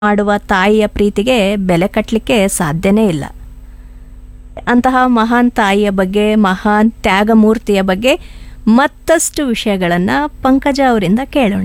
ಮಾಡುವ ತಾಯಿಯ ಪ್ರೀತಿಗೆ ಬೆಲೆ ಕಟ್ಟಲಿಕ್ಕೆ ಸಾಧ್ಯನೇ ಇಲ್ಲ ಅಂತಹ ಮಹಾನ್ ತಾಯಿಯ ಬಗ್ಗೆ ಮಹಾನ್ ತ್ಯಾಗಮೂರ್ತಿಯ ಬಗ್ಗೆ ಮತ್ತಷ್ಟು ವಿಷಯಗಳನ್ನು ಪಂಕಜ ಅವರಿಂದ ಕೇಳೋಣ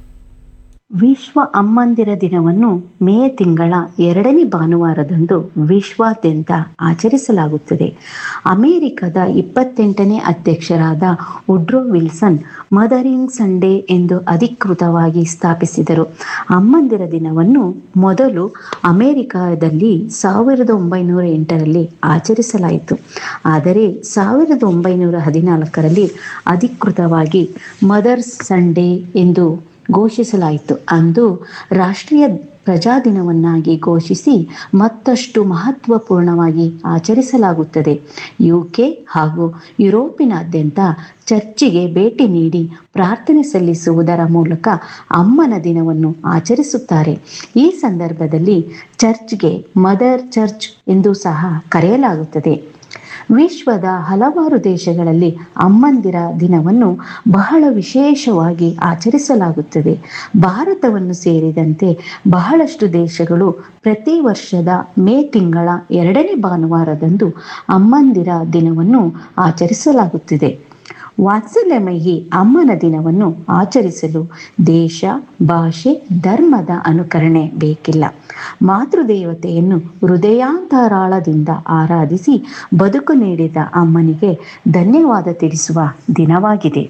ವಿಶ್ವ ಅಮ್ಮಂದಿರ ದಿನವನ್ನು ಮೇ ತಿಂಗಳ ಎರಡನೇ ಭಾನುವಾರದಂದು ವಿಶ್ವಾದ್ಯಂತ ಆಚರಿಸಲಾಗುತ್ತದೆ ಅಮೆರಿಕದ ಇಪ್ಪತ್ತೆಂಟನೇ ಅಧ್ಯಕ್ಷರಾದ ಉಡ್ರೋ ವಿಲ್ಸನ್ ಮದರಿಂಗ್ ಸಂಡೇ ಎಂದು ಅಧಿಕೃತವಾಗಿ ಸ್ಥಾಪಿಸಿದರು ಅಮ್ಮಂದಿರ ದಿನವನ್ನು ಮೊದಲು ಅಮೆರಿಕದಲ್ಲಿ ಸಾವಿರದ ಒಂಬೈನೂರ ಎಂಟರಲ್ಲಿ ಆಚರಿಸಲಾಯಿತು ಆದರೆ ಸಾವಿರದ ಒಂಬೈನೂರ ಹದಿನಾಲ್ಕರಲ್ಲಿ ಅಧಿಕೃತವಾಗಿ ಮದರ್ಸ್ ಸಂಡೇ ಎಂದು ಘೋಷಿಸಲಾಯಿತು ಅಂದು ರಾಷ್ಟ್ರೀಯ ಪ್ರಜಾ ದಿನವನ್ನಾಗಿ ಘೋಷಿಸಿ ಮತ್ತಷ್ಟು ಮಹತ್ವಪೂರ್ಣವಾಗಿ ಆಚರಿಸಲಾಗುತ್ತದೆ ಯುಕೆ ಹಾಗೂ ಯುರೋಪಿನಾದ್ಯಂತ ಚರ್ಚಿಗೆ ಭೇಟಿ ನೀಡಿ ಪ್ರಾರ್ಥನೆ ಸಲ್ಲಿಸುವುದರ ಮೂಲಕ ಅಮ್ಮನ ದಿನವನ್ನು ಆಚರಿಸುತ್ತಾರೆ ಈ ಸಂದರ್ಭದಲ್ಲಿ ಚರ್ಚ್ಗೆ ಮದರ್ ಚರ್ಚ್ ಎಂದು ಸಹ ಕರೆಯಲಾಗುತ್ತದೆ ವಿಶ್ವದ ಹಲವಾರು ದೇಶಗಳಲ್ಲಿ ಅಮ್ಮಂದಿರ ದಿನವನ್ನು ಬಹಳ ವಿಶೇಷವಾಗಿ ಆಚರಿಸಲಾಗುತ್ತದೆ ಭಾರತವನ್ನು ಸೇರಿದಂತೆ ಬಹಳಷ್ಟು ದೇಶಗಳು ಪ್ರತಿ ವರ್ಷದ ಮೇ ತಿಂಗಳ ಎರಡನೇ ಭಾನುವಾರದಂದು ಅಮ್ಮಂದಿರ ದಿನವನ್ನು ಆಚರಿಸಲಾಗುತ್ತಿದೆ ವಾತ್ಸಲ್ಯಮಯಿ ಅಮ್ಮನ ದಿನವನ್ನು ಆಚರಿಸಲು ದೇಶ ಭಾಷೆ ಧರ್ಮದ ಅನುಕರಣೆ ಬೇಕಿಲ್ಲ ಮಾತೃದೇವತೆಯನ್ನು ಹೃದಯಾಂತರಾಳದಿಂದ ಆರಾಧಿಸಿ ಬದುಕು ನೀಡಿದ ಅಮ್ಮನಿಗೆ ಧನ್ಯವಾದ ತಿಳಿಸುವ ದಿನವಾಗಿದೆ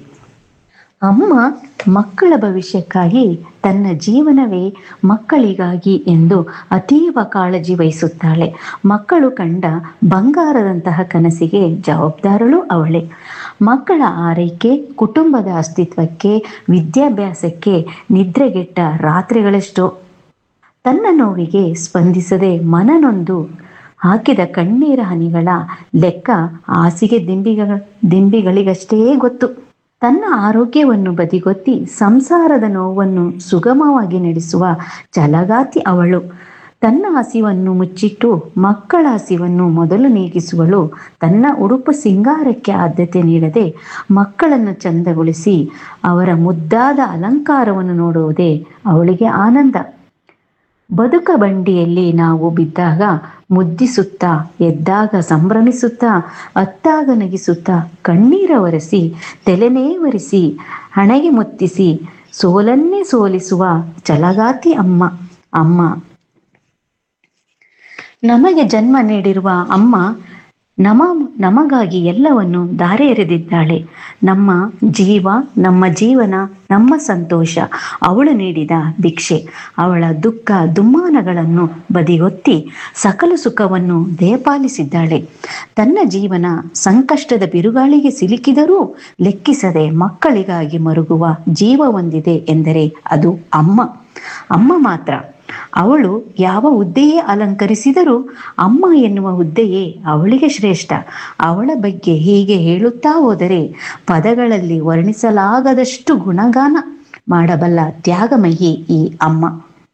ಅಮ್ಮ ಮಕ್ಕಳ ಭವಿಷ್ಯಕ್ಕಾಗಿ ತನ್ನ ಜೀವನವೇ ಮಕ್ಕಳಿಗಾಗಿ ಎಂದು ಅತೀವ ಕಾಳಜಿ ವಹಿಸುತ್ತಾಳೆ ಮಕ್ಕಳು ಕಂಡ ಬಂಗಾರದಂತಹ ಕನಸಿಗೆ ಜವಾಬ್ದಾರಳು ಅವಳೇ ಮಕ್ಕಳ ಆರೈಕೆ ಕುಟುಂಬದ ಅಸ್ತಿತ್ವಕ್ಕೆ ವಿದ್ಯಾಭ್ಯಾಸಕ್ಕೆ ನಿದ್ರೆಗೆಟ್ಟ ರಾತ್ರಿಗಳಷ್ಟೋ ತನ್ನ ನೋವಿಗೆ ಸ್ಪಂದಿಸದೆ ಮನನೊಂದು ಹಾಕಿದ ಕಣ್ಣೀರ ಹನಿಗಳ ಲೆಕ್ಕ ಹಾಸಿಗೆ ದಿಂಬಿಗಳ ದಿಂಬಿಗಳಿಗಷ್ಟೇ ಗೊತ್ತು ತನ್ನ ಆರೋಗ್ಯವನ್ನು ಬದಿಗೊತ್ತಿ ಸಂಸಾರದ ನೋವನ್ನು ಸುಗಮವಾಗಿ ನಡೆಸುವ ಛಲಗಾತಿ ಅವಳು ತನ್ನ ಹಸಿವನ್ನು ಮುಚ್ಚಿಟ್ಟು ಮಕ್ಕಳ ಹಸಿವನ್ನು ಮೊದಲು ನೀಗಿಸುವಳು ತನ್ನ ಉಡುಪು ಸಿಂಗಾರಕ್ಕೆ ಆದ್ಯತೆ ನೀಡದೆ ಮಕ್ಕಳನ್ನು ಚಂದಗೊಳಿಸಿ ಅವರ ಮುದ್ದಾದ ಅಲಂಕಾರವನ್ನು ನೋಡುವುದೇ ಅವಳಿಗೆ ಆನಂದ ಬದುಕ ಬಂಡಿಯಲ್ಲಿ ನಾವು ಬಿದ್ದಾಗ ಮುದ್ದಿಸುತ್ತಾ ಎದ್ದಾಗ ಸಂಭ್ರಮಿಸುತ್ತಾ ಅತ್ತಾಗ ನಗಿಸುತ್ತಾ ಕಣ್ಣೀರ ಒರೆಸಿ ತಲೆನೇ ಒರೆಸಿ ಹಣೆಗೆ ಮುತ್ತಿಸಿ ಸೋಲನ್ನೇ ಸೋಲಿಸುವ ಛಲಗಾತಿ ಅಮ್ಮ ಅಮ್ಮ ನಮಗೆ ಜನ್ಮ ನೀಡಿರುವ ಅಮ್ಮ ನಮ ನಮಗಾಗಿ ಎಲ್ಲವನ್ನು ದಾರೆ ಎರೆದಿದ್ದಾಳೆ ನಮ್ಮ ಜೀವ ನಮ್ಮ ಜೀವನ ನಮ್ಮ ಸಂತೋಷ ಅವಳು ನೀಡಿದ ಭಿಕ್ಷೆ ಅವಳ ದುಃಖ ದುಮ್ಮಾನಗಳನ್ನು ಬದಿಗೊತ್ತಿ ಸಕಲ ಸುಖವನ್ನು ದಯಪಾಲಿಸಿದ್ದಾಳೆ ತನ್ನ ಜೀವನ ಸಂಕಷ್ಟದ ಬಿರುಗಾಳಿಗೆ ಸಿಲುಕಿದರೂ ಲೆಕ್ಕಿಸದೆ ಮಕ್ಕಳಿಗಾಗಿ ಮರುಗುವ ಜೀವ ಹೊಂದಿದೆ ಎಂದರೆ ಅದು ಅಮ್ಮ ಅಮ್ಮ ಮಾತ್ರ ಅವಳು ಯಾವ ಹುದ್ದೆಯೇ ಅಲಂಕರಿಸಿದರೂ ಅಮ್ಮ ಎನ್ನುವ ಹುದ್ದೆಯೇ ಅವಳಿಗೆ ಶ್ರೇಷ್ಠ ಅವಳ ಬಗ್ಗೆ ಹೀಗೆ ಹೇಳುತ್ತಾ ಹೋದರೆ ಪದಗಳಲ್ಲಿ ವರ್ಣಿಸಲಾಗದಷ್ಟು ಗುಣಗಾನ ಮಾಡಬಲ್ಲ ತ್ಯಾಗಮಯಿ ಈ ಅಮ್ಮ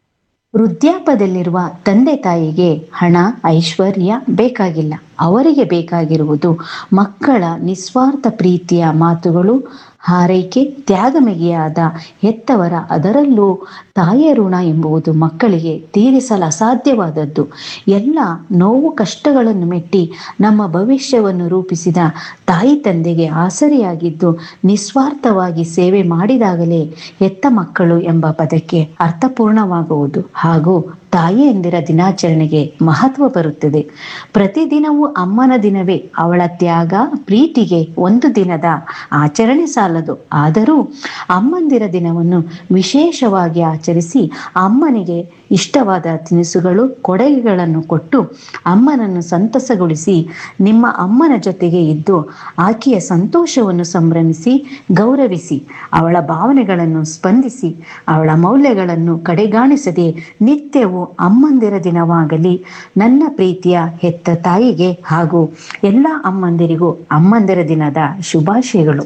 ವೃದ್ಧಾಪದಲ್ಲಿರುವ ತಂದೆ ತಾಯಿಗೆ ಹಣ ಐಶ್ವರ್ಯ ಬೇಕಾಗಿಲ್ಲ ಅವರಿಗೆ ಬೇಕಾಗಿರುವುದು ಮಕ್ಕಳ ನಿಸ್ವಾರ್ಥ ಪ್ರೀತಿಯ ಮಾತುಗಳು ಹಾರೈಕೆ ತ್ಯಾಗಮೆಗೆಯಾದ ಹೆತ್ತವರ ಅದರಲ್ಲೂ ತಾಯಿಯ ಋಣ ಎಂಬುದು ಮಕ್ಕಳಿಗೆ ತೀರಿಸಲು ಅಸಾಧ್ಯವಾದದ್ದು ಎಲ್ಲ ನೋವು ಕಷ್ಟಗಳನ್ನು ಮೆಟ್ಟಿ ನಮ್ಮ ಭವಿಷ್ಯವನ್ನು ರೂಪಿಸಿದ ತಾಯಿ ತಂದೆಗೆ ಆಸರೆಯಾಗಿದ್ದು ನಿಸ್ವಾರ್ಥವಾಗಿ ಸೇವೆ ಮಾಡಿದಾಗಲೇ ಹೆತ್ತ ಮಕ್ಕಳು ಎಂಬ ಪದಕ್ಕೆ ಅರ್ಥಪೂರ್ಣವಾಗುವುದು ಹಾಗೂ ತಾಯಿಯಂದಿರ ದಿನಾಚರಣೆಗೆ ಮಹತ್ವ ಬರುತ್ತದೆ ಪ್ರತಿದಿನವೂ ಅಮ್ಮನ ದಿನವೇ ಅವಳ ತ್ಯಾಗ ಪ್ರೀತಿಗೆ ಒಂದು ದಿನದ ಆಚರಣೆ ಸಾಲದು ಆದರೂ ಅಮ್ಮಂದಿರ ದಿನವನ್ನು ವಿಶೇಷವಾಗಿ ಆಚರಿಸಿ ಅಮ್ಮನಿಗೆ ಇಷ್ಟವಾದ ತಿನಿಸುಗಳು ಕೊಡುಗೆಗಳನ್ನು ಕೊಟ್ಟು ಅಮ್ಮನನ್ನು ಸಂತಸಗೊಳಿಸಿ ನಿಮ್ಮ ಅಮ್ಮನ ಜೊತೆಗೆ ಇದ್ದು ಆಕೆಯ ಸಂತೋಷವನ್ನು ಸಂಭ್ರಮಿಸಿ ಗೌರವಿಸಿ ಅವಳ ಭಾವನೆಗಳನ್ನು ಸ್ಪಂದಿಸಿ ಅವಳ ಮೌಲ್ಯಗಳನ್ನು ಕಡೆಗಾಣಿಸದೆ ನಿತ್ಯವೂ ಅಮ್ಮಂದಿರ ದಿನವಾಗಲಿ ನನ್ನ ಪ್ರೀತಿಯ ಹೆತ್ತ ತಾಯಿಗೆ ಹಾಗೂ ಎಲ್ಲ ಅಮ್ಮಂದಿರಿಗೂ ಅಮ್ಮಂದಿರ ದಿನದ ಶುಭಾಶಯಗಳು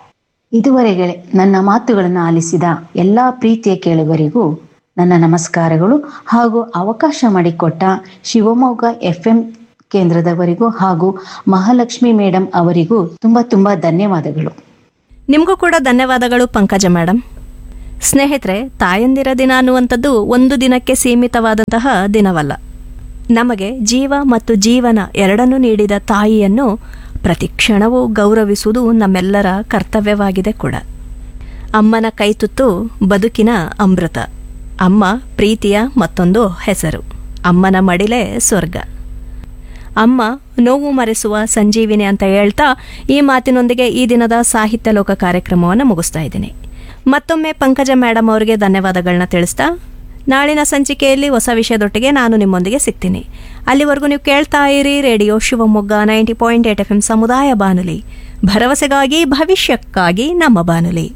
ಇದುವರೆಗೆ ನನ್ನ ಮಾತುಗಳನ್ನು ಆಲಿಸಿದ ಎಲ್ಲ ಪ್ರೀತಿಯ ಕೇಳುಗರಿಗೂ ನನ್ನ ನಮಸ್ಕಾರಗಳು ಹಾಗೂ ಅವಕಾಶ ಮಾಡಿಕೊಟ್ಟ ಶಿವಮೊಗ್ಗ ಎಫ್ ಎಂ ಕೇಂದ್ರದವರಿಗೂ ಹಾಗೂ ಮಹಾಲಕ್ಷ್ಮಿ ಮೇಡಮ್ ಅವರಿಗೂ ತುಂಬ ತುಂಬ ಧನ್ಯವಾದಗಳು ನಿಮಗೂ ಕೂಡ ಧನ್ಯವಾದಗಳು ಪಂಕಜ ಮೇಡಮ್ ಸ್ನೇಹಿತರೆ ತಾಯಂದಿರ ದಿನ ಅನ್ನುವಂಥದ್ದು ಒಂದು ದಿನಕ್ಕೆ ಸೀಮಿತವಾದಂತಹ ದಿನವಲ್ಲ ನಮಗೆ ಜೀವ ಮತ್ತು ಜೀವನ ಎರಡನ್ನೂ ನೀಡಿದ ತಾಯಿಯನ್ನು ಪ್ರತಿ ಕ್ಷಣವೂ ಗೌರವಿಸುವುದು ನಮ್ಮೆಲ್ಲರ ಕರ್ತವ್ಯವಾಗಿದೆ ಕೂಡ ಅಮ್ಮನ ಕೈತುತ್ತು ಬದುಕಿನ ಅಮೃತ ಅಮ್ಮ ಪ್ರೀತಿಯ ಮತ್ತೊಂದು ಹೆಸರು ಅಮ್ಮನ ಮಡಿಲೇ ಸ್ವರ್ಗ ಅಮ್ಮ ನೋವು ಮರೆಸುವ ಸಂಜೀವಿನಿ ಅಂತ ಹೇಳ್ತಾ ಈ ಮಾತಿನೊಂದಿಗೆ ಈ ದಿನದ ಸಾಹಿತ್ಯ ಲೋಕ ಕಾರ್ಯಕ್ರಮವನ್ನು ಮುಗಿಸ್ತಾ ಇದ್ದೀನಿ ಮತ್ತೊಮ್ಮೆ ಪಂಕಜ ಮೇಡಮ್ ಅವರಿಗೆ ಧನ್ಯವಾದಗಳನ್ನ ತಿಳಿಸ್ತಾ ನಾಳಿನ ಸಂಚಿಕೆಯಲ್ಲಿ ಹೊಸ ವಿಷಯದೊಟ್ಟಿಗೆ ನಾನು ನಿಮ್ಮೊಂದಿಗೆ ಸಿಗ್ತೀನಿ ಅಲ್ಲಿವರೆಗೂ ನೀವು ಕೇಳ್ತಾ ಇರಿ radio Shivamogga ninety point eight F M ಸಮುದಾಯ ಬಾನುಲಿ ಭರವಸೆಗಾಗಿ ಭವಿಷ್ಯಕ್ಕಾಗಿ ನಮ್ಮ ಬಾನುಲಿ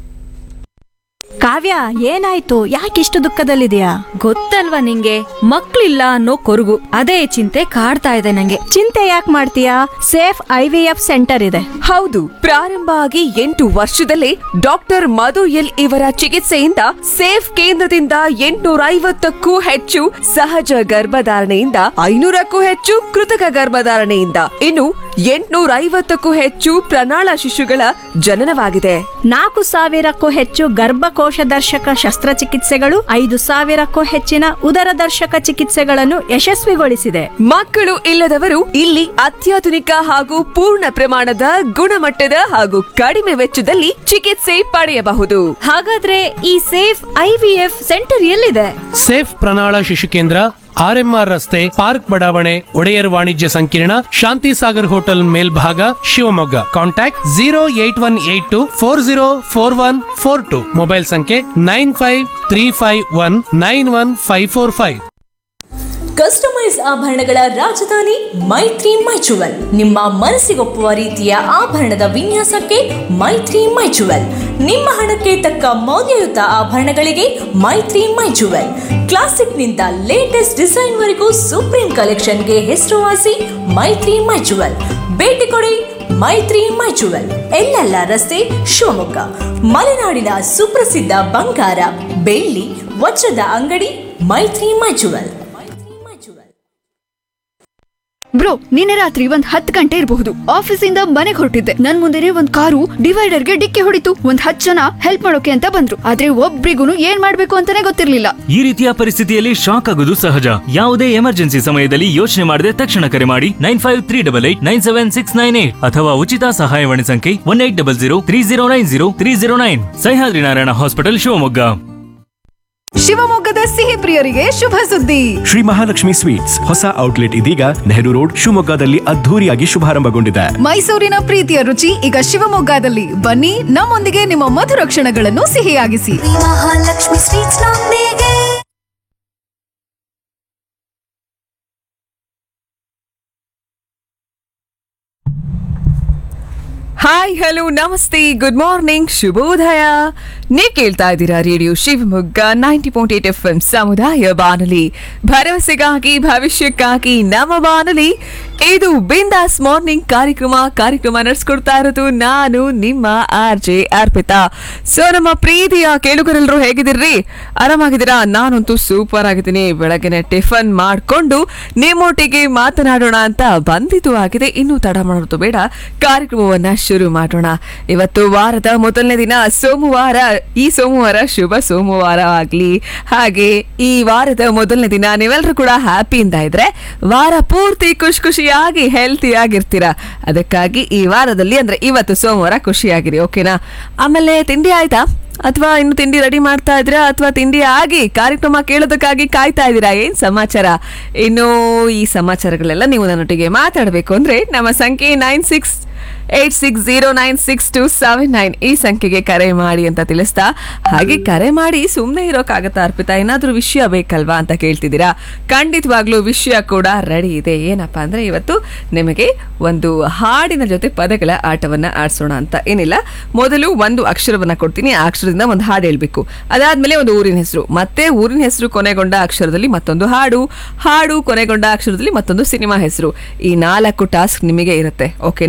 ಕಾವ್ಯ ಏನಾಯ್ತು ಯಾಕಿಷ್ಟು ದುಃಖದಲ್ಲಿದೆಯಾ ಗೊತ್ತಲ್ವಾ ನಿಂಗೆ ಮಕ್ಳಿಲ್ಲ ಅನ್ನೋ ಕೊರಗು ಅದೇ ಚಿಂತೆ ಕಾಡ್ತಾ ಇದೆ ನಂಗೆ ಚಿಂತೆ ಯಾಕೆ ಮಾಡ್ತೀಯಾ safe I V F centre ಇದೆ ಹೌದು ಪ್ರಾರಂಭ ಆಗಿ ಎಂಟು ವರ್ಷದಲ್ಲೇ ಡಾಕ್ಟರ್ ಮಧು ಎಲ್ ಇವರ ಚಿಕಿತ್ಸೆಯಿಂದ ಸೇಫ್ ಕೇಂದ್ರದಿಂದ ಎಂಟುನೂರ ಐವತ್ತಕ್ಕೂ ಹೆಚ್ಚು ಸಹಜ ಗರ್ಭಧಾರಣೆಯಿಂದ ಐನೂರಕ್ಕೂ ಹೆಚ್ಚು ಕೃತಕ ಗರ್ಭಧಾರಣೆಯಿಂದ ಇನ್ನು ಎಂಟುನೂರ ಐವತ್ತಕ್ಕೂ ಹೆಚ್ಚು ಪ್ರಣಾಳ ಶಿಶುಗಳ ಜನನವಾಗಿದೆ ನಾಲ್ಕು ಸಾವಿರಕ್ಕೂ ಹೆಚ್ಚು ಗರ್ಭಕೋಶ ದರ್ಶಕ ಶಸ್ತ್ರಚಿಕಿತ್ಸೆಗಳು ಐದು ಸಾವಿರಕ್ಕೂ ಹೆಚ್ಚಿನ ಉದರ ದರ್ಶಕ ಚಿಕಿತ್ಸೆಗಳನ್ನು ಯಶಸ್ವಿಗೊಳಿಸಿದೆ ಮಕ್ಕಳು ಇಲ್ಲದವರು ಇಲ್ಲಿ ಅತ್ಯಾಧುನಿಕ ಹಾಗೂ ಪೂರ್ಣ ಪ್ರಮಾಣದ ಗುಣಮಟ್ಟದ ಹಾಗೂ ಕಡಿಮೆ ವೆಚ್ಚದಲ್ಲಿ ಚಿಕಿತ್ಸೆ ಪಡೆಯಬಹುದು ಹಾಗಾದ್ರೆ ಈ Safe I V F centre ಎಲ್ಲಿದೆ ಸೇಫ್ ಪ್ರಣಾಳ ಶಿಶು ಕೇಂದ್ರ ಆರ್ಎಂಆರ್ ರಸ್ತೆ ಪಾರ್ಕ್ ಬಡಾವಣೆ ಒಡೆಯರ್ ವಾಣಿಜ್ಯ ಸಂಕೀರ್ಣ ಶಾಂತಿ ಸಾಗರ್ ಹೋಟೆಲ್ ಮೇಲ್ಭಾಗ Shivamogga contact zero eight one eight two four zero four one four two mobile ಸಂಖ್ಯೆ nine five three five one nine one five four five customise ಆಭರಣಗಳ ರಾಜಧಾನಿ ಮೈತ್ರಿ ಮೈಚುವಲ್ ನಿಮ್ಮ ಮನಸ್ಸಿಗೊಪ್ಪುವ ರೀತಿಯ ಆಭರಣದ ವಿನ್ಯಾಸಕ್ಕೆ ಮೈತ್ರಿ ಮೈಚುವಲ್ ನಿಮ್ಮ ಹಣಕ್ಕೆ ತಕ್ಕ ಮೌಲ್ಯಯುತ ಆಭರಣಗಳಿಗೆ ಮೈತ್ರಿ ಮೈಚುವಲ್ ಕ್ಲಾಸಿಕ್ನಿಂದ ಲೇಟೆಸ್ಟ್ ಡಿಸೈನ್ ವರೆಗೂ ಸುಪ್ರೀಂ ಕಲೆಕ್ಷನ್ಗೆ ಹೆಸರುವಾಸಿ ಮೈತ್ರಿ ಮೈಚುವಲ್ ಭೇಟಿ ಕೊಡಿ ಮೈತ್ರಿ ಮೈಚುವಲ್ ಎಲ್ಲೆಲ್ಲ ರಸ್ತೆ ಶಿವಮೊಗ್ಗ ಮಲೆನಾಡಿನ ಸುಪ್ರಸಿದ್ಧ ಬಂಗಾರ ಬೆಳ್ಳಿ ವಜ್ರದ ಅಂಗಡಿ ಮೈತ್ರಿ ಮೈಚುವಲ್ ಬ್ರೋ ನಿನ್ನೆ ರಾತ್ರಿ ಒಂದ್ ಹತ್ತು ಗಂಟೆ ಇರಬಹುದು ಆಫೀಸಿಂದ ಮನೆಗೆ ಹೊರಟಿದ್ದೆ ನನ್ ಮುಂದೆನೆ ಒಂದ್ ಕಾರು ಡಿವೈಡರ್ಗೆ ಡಿಕ್ಕಿ ಹೊಡಿತು ಒಂದ್ ಹತ್ತು ಜನ ಹೆಲ್ಪ್ ಮಾಡೋಕೆ ಅಂತ ಬಂದ್ರು ಆದ್ರೆ ಒಬ್ರಿಗೂ ಏನ್ ಮಾಡ್ಬೇಕು ಅಂತಾನೆ ಗೊತ್ತಿರ್ಲಿಲ್ಲ ಈ ರೀತಿಯ ಪರಿಸ್ಥಿತಿಯಲ್ಲಿ ಶಾಕ್ ಆಗೋದು ಸಹಜ ಯಾವುದೇ ಎಮರ್ಜೆನ್ಸಿ ಸಮಯದಲ್ಲಿ ಯೋಚನೆ ಮಾಡದೆ ತಕ್ಷಣ ಕರೆ ಮಾಡಿ nine five three double eight nine seven six nine eight ಅಥವಾ ಉಚಿತ ಸಹಾಯವಾಣಿ ಸಂಖ್ಯೆ one eight double zero three zero nine zero three zero nine Sahyadri Narayana hospital Shivamogga ಶಿವಮೊಗ್ಗದ ಸಿಹಿ ಪ್ರಿಯರಿಗೆ ಶುಭ ಸುದ್ದಿ ಶ್ರೀ ಮಹಾಲಕ್ಷ್ಮಿ ಸ್ವೀಟ್ಸ್ ಹೊಸ ಔಟ್ಲೆಟ್ ಇದೀಗ ನೆಹರು ರೋಡ್ ಶಿವಮೊಗ್ಗದಲ್ಲಿ ಅದ್ಧೂರಿಯಾಗಿ ಶುಭಾರಂಭಗೊಂಡಿದೆ ಮೈಸೂರಿನ ಪ್ರೀತಿಯ ರುಚಿ ಈಗ ಶಿವಮೊಗ್ಗದಲ್ಲಿ ಬನ್ನಿ ನಮ್ಮೊಂದಿಗೆ ನಿಮ್ಮ ಮಧುರ ಕ್ಷಣಗಳನ್ನು ಸಿಹಿಯಾಗಿಸಿ ಮಹಾಲಕ್ಷ್ಮಿ ಸ್ವೀಟ್ಸ್ ನೊಂದಿಗೆ ಹಾಯ್ ಹಲೋ ನಮಸ್ತೆ ಗುಡ್ ಮಾರ್ನಿಂಗ್ ಶುಭೋದಯ ನೀವ್ ಕೇಳ್ತಾ ಇದ್ದೀರಾ radio Shivamogga ninety point eight F M ಸಮುದಾಯ ಬಾನುಲಿ ಭರವಸೆಗಾಗಿ ಭವಿಷ್ಯಕ್ಕಾಗಿ ನಮ್ಮ ಬಾನುಲಿ ಇದು ಬಿಂದಾಸ್ ಮಾರ್ನಿಂಗ್ ಕಾರ್ಯಕ್ರಮ ಕಾರ್ಯಕ್ರಮ ನಡೆಸ್ಕೊಡ್ತಾ ಇರೋದು ನಾನು ನಿಮ್ಮ ಆರ್ ಜೆ ಅರ್ಪಿತಾ ಸೊ ನಮ್ಮ ಪ್ರೀತಿಯ ಕೇಳುಗರೆಲ್ಲರೂ ಹೇಗಿದ್ದೀರಿ ಆರಾಮಾಗಿದ್ದೀರಾ ನಾನಂತೂ ಸೂಪರ್ ಆಗಿದ್ದೀನಿ ಬೆಳಗ್ಗೆನೆ ಟಿಫನ್ ಮಾಡ್ಕೊಂಡು ನಿಮ್ಮೊಟ್ಟಿಗೆ ಮಾತನಾಡೋಣ ಅಂತ ಬಂದಿದ್ದು ಆಗಿದೆ ಇನ್ನೂ ತಡ ಮಾಡೋದು ಬೇಡ ಕಾರ್ಯಕ್ರಮವನ್ನ ಶುರು ಮಾಡೋಣ ಇವತ್ತು ವಾರದ ಮೊದಲನೇ ದಿನ ಸೋಮವಾರ ಈ ಸೋಮವಾರ ಶುಭ ಸೋಮವಾರ ಆಗ್ಲಿ ಹಾಗೆ ಈ ವಾರದ ಮೊದಲನೇ ದಿನ ನೀವೆಲ್ಲರೂ ಕೂಡ ಹ್ಯಾಪಿಯಿಂದ ಇದ್ರೆ ವಾರ ಪೂರ್ತಿ ಖುಷಿ ಖುಷಿಯಾಗಿ ಹೆಲ್ತಿ ಆಗಿರ್ತೀರಾ ಅದಕ್ಕಾಗಿ ಈ ವಾರದಲ್ಲಿ ಅಂದ್ರೆ ಇವತ್ತು ಸೋಮವಾರ ಖುಷಿಯಾಗಿರಿ ಓಕೆನಾ ಆಮೇಲೆ ತಿಂಡಿ ಆಯ್ತಾ ಅಥವಾ ಇನ್ನು ತಿಂಡಿ ರೆಡಿ ಮಾಡ್ತಾ ಇದ್ದೀರಾ ಅಥವಾ ತಿಂಡಿ ಆಗಿ ಕಾರ್ಯಕ್ರಮ ಕೇಳೋದಕ್ಕಾಗಿ ಕಾಯ್ತಾ ಇದ್ದೀರಾ ಏನ್ ಸಮಾಚಾರ ಇನ್ನು ಈ ಸಮಾಚಾರಗಳೆಲ್ಲ ನೀವು ನನ್ನೊಟ್ಟಿಗೆ ಮಾತಾಡಬೇಕು ಅಂದ್ರೆ ನಮ್ಮ ಸಂಖ್ಯೆ nine six eight six zero nine six two seven nine ಈ ಸಂಖ್ಯೆಗೆ ಕರೆ ಮಾಡಿ ಅಂತ ತಿಳಿಸ್ತಾ ಹಾಗೆ ಕರೆ ಮಾಡಿ ಸುಮ್ಮನೆ ಇರೋಕ್ಕಾಗತ್ತಾ ಅರ್ಪಿತಾ ಏನಾದ್ರೂ ವಿಷಯ ಬೇಕಲ್ವಾ ಅಂತ ಕೇಳ್ತಿದ್ದೀರಾ ಖಂಡಿತವಾಗ್ಲೂ ವಿಷಯ ಕೂಡ ರೆಡಿ ಇದೆ ಏನಪ್ಪಾ ಅಂದ್ರೆ ಇವತ್ತು ನಿಮಗೆ ಒಂದು ಹಾಡಿನ ಜೊತೆ ಪದಗಳ ಆಟವನ್ನ ಆಡ್ಸೋಣ ಅಂತ ಏನಿಲ್ಲ ಮೊದಲು ಒಂದು ಅಕ್ಷರವನ್ನ ಕೊಡ್ತೀನಿ ಆ ಅಕ್ಷರದಿಂದ ಒಂದು ಹಾಡು ಹೇಳ್ಬೇಕು ಅದಾದ್ಮೇಲೆ ಒಂದು ಊರಿನ ಹೆಸರು ಮತ್ತೆ ಊರಿನ ಹೆಸರು ಕೊನೆಗೊಂಡ ಅಕ್ಷರದಲ್ಲಿ ಮತ್ತೊಂದು ಹಾಡು ಹಾಡು ಕೊನೆಗೊಂಡ ಅಕ್ಷರದಲ್ಲಿ ಮತ್ತೊಂದು ಸಿನಿಮಾ ಹೆಸರು ಈ ನಾಲ್ಕು ಟಾಸ್ಕ್ ನಿಮಗೆ ಇರುತ್ತೆ ಓಕೆನಾ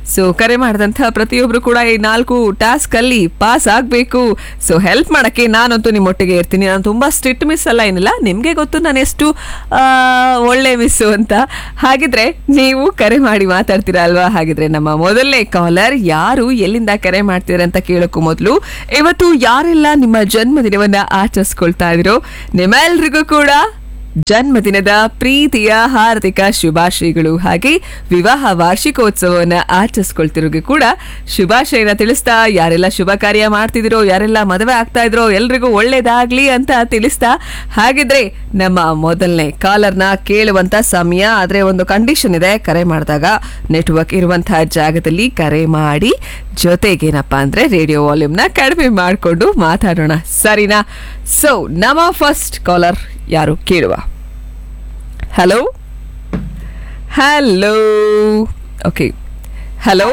ಸೊ ಕರೆ ಮಾಡಿದಂಥ ಪ್ರತಿಯೊಬ್ರು ಕೂಡ ಈ ನಾಲ್ಕು ಟಾಸ್ಕ್ ಅಲ್ಲಿ ಪಾಸ್ ಆಗ್ಬೇಕು ಸೊ ಹೆಲ್ಪ್ ಮಾಡಕ್ಕೆ ನಾನಂತೂ ನಿಮ್ಮೊಟ್ಟಿಗೆ ಇರ್ತೀನಿ ನಾನು ತುಂಬಾ ಸ್ಟ್ರಿಕ್ಟ್ ಮಿಸ್ ಅಲ್ಲ ಏನಿಲ್ಲ ನಿಮ್ಗೆ ಗೊತ್ತು ನಾನು ಎಷ್ಟು ಆ, ಒಳ್ಳೆ ಮಿಸ್ಸು ಅಂತ ಹಾಗಿದ್ರೆ ನೀವು ಕರೆ ಮಾಡಿ ಮಾತಾಡ್ತೀರಾ ಅಲ್ವಾ ಹಾಗಿದ್ರೆ ನಮ್ಮ ಮೊದಲನೇ ಕಾಲರ್ ಯಾರು ಎಲ್ಲಿಂದ ಕರೆ ಮಾಡ್ತೀರ ಅಂತ ಕೇಳೋಕ್ಕೂ ಮೊದಲು ಇವತ್ತು ಯಾರೆಲ್ಲ ನಿಮ್ಮ ಜನ್ಮದಿನವನ್ನ ಆಚರಿಸ್ಕೊಳ್ತಾ ಇದಿರೋ ನಿಮ್ಮೆಲ್ರಿಗೂ ಕೂಡ ಜನ್ಮದಿನದ ಪ್ರೀತಿಯ ಹಾರ್ದಿಕ ಶುಭಾಶಯಗಳು ಹಾಗೆ ವಿವಾಹ ವಾರ್ಷಿಕೋತ್ಸವವನ್ನ ಆಚರಿಸ್ಕೊಳ್ತಿರೋಗೆ ಕೂಡ ಶುಭಾಶಯನ ತಿಳಿಸ್ತಾ ಯಾರೆಲ್ಲ ಶುಭ ಕಾರ್ಯ ಮಾಡ್ತಿದಿರೋ ಯಾರೆಲ್ಲ ಮದುವೆ ಆಗ್ತಾ ಇದ್ರೋ ಎಲ್ರಿಗೂ ಒಳ್ಳೇದಾಗ್ಲಿ ಅಂತ ತಿಳಿಸ್ತಾ ಹಾಗಿದ್ರೆ ನಮ್ಮ ಮೊದಲನೇ ಕಾಲರ್ನ ಕೇಳುವಂತ ಸಮಯ ಆದ್ರೆ ಒಂದು ಕಂಡೀಷನ್ ಇದೆ ಕರೆ ಮಾಡಿದಾಗ ನೆಟ್ವರ್ಕ್ ಇರುವಂತಹ ಜಾಗದಲ್ಲಿ ಕರೆ ಮಾಡಿ ಜೊತೆಗೇನಪ್ಪ ಅಂದ್ರೆ ರೇಡಿಯೋ ವಾಲ್ಯೂಮ್ನ ಕಡಿಮೆ ಮಾಡಿಕೊಂಡು ಮಾತಾಡೋಣ ಸರಿನಾ ಸೊ ನಮ್ಮ ಫಸ್ಟ್ ಕಾಲರ್ ಯಾರು ಕೇಳುವ ಹಲೋ ಹಲೋ ಓಕೆ ಹಲೋ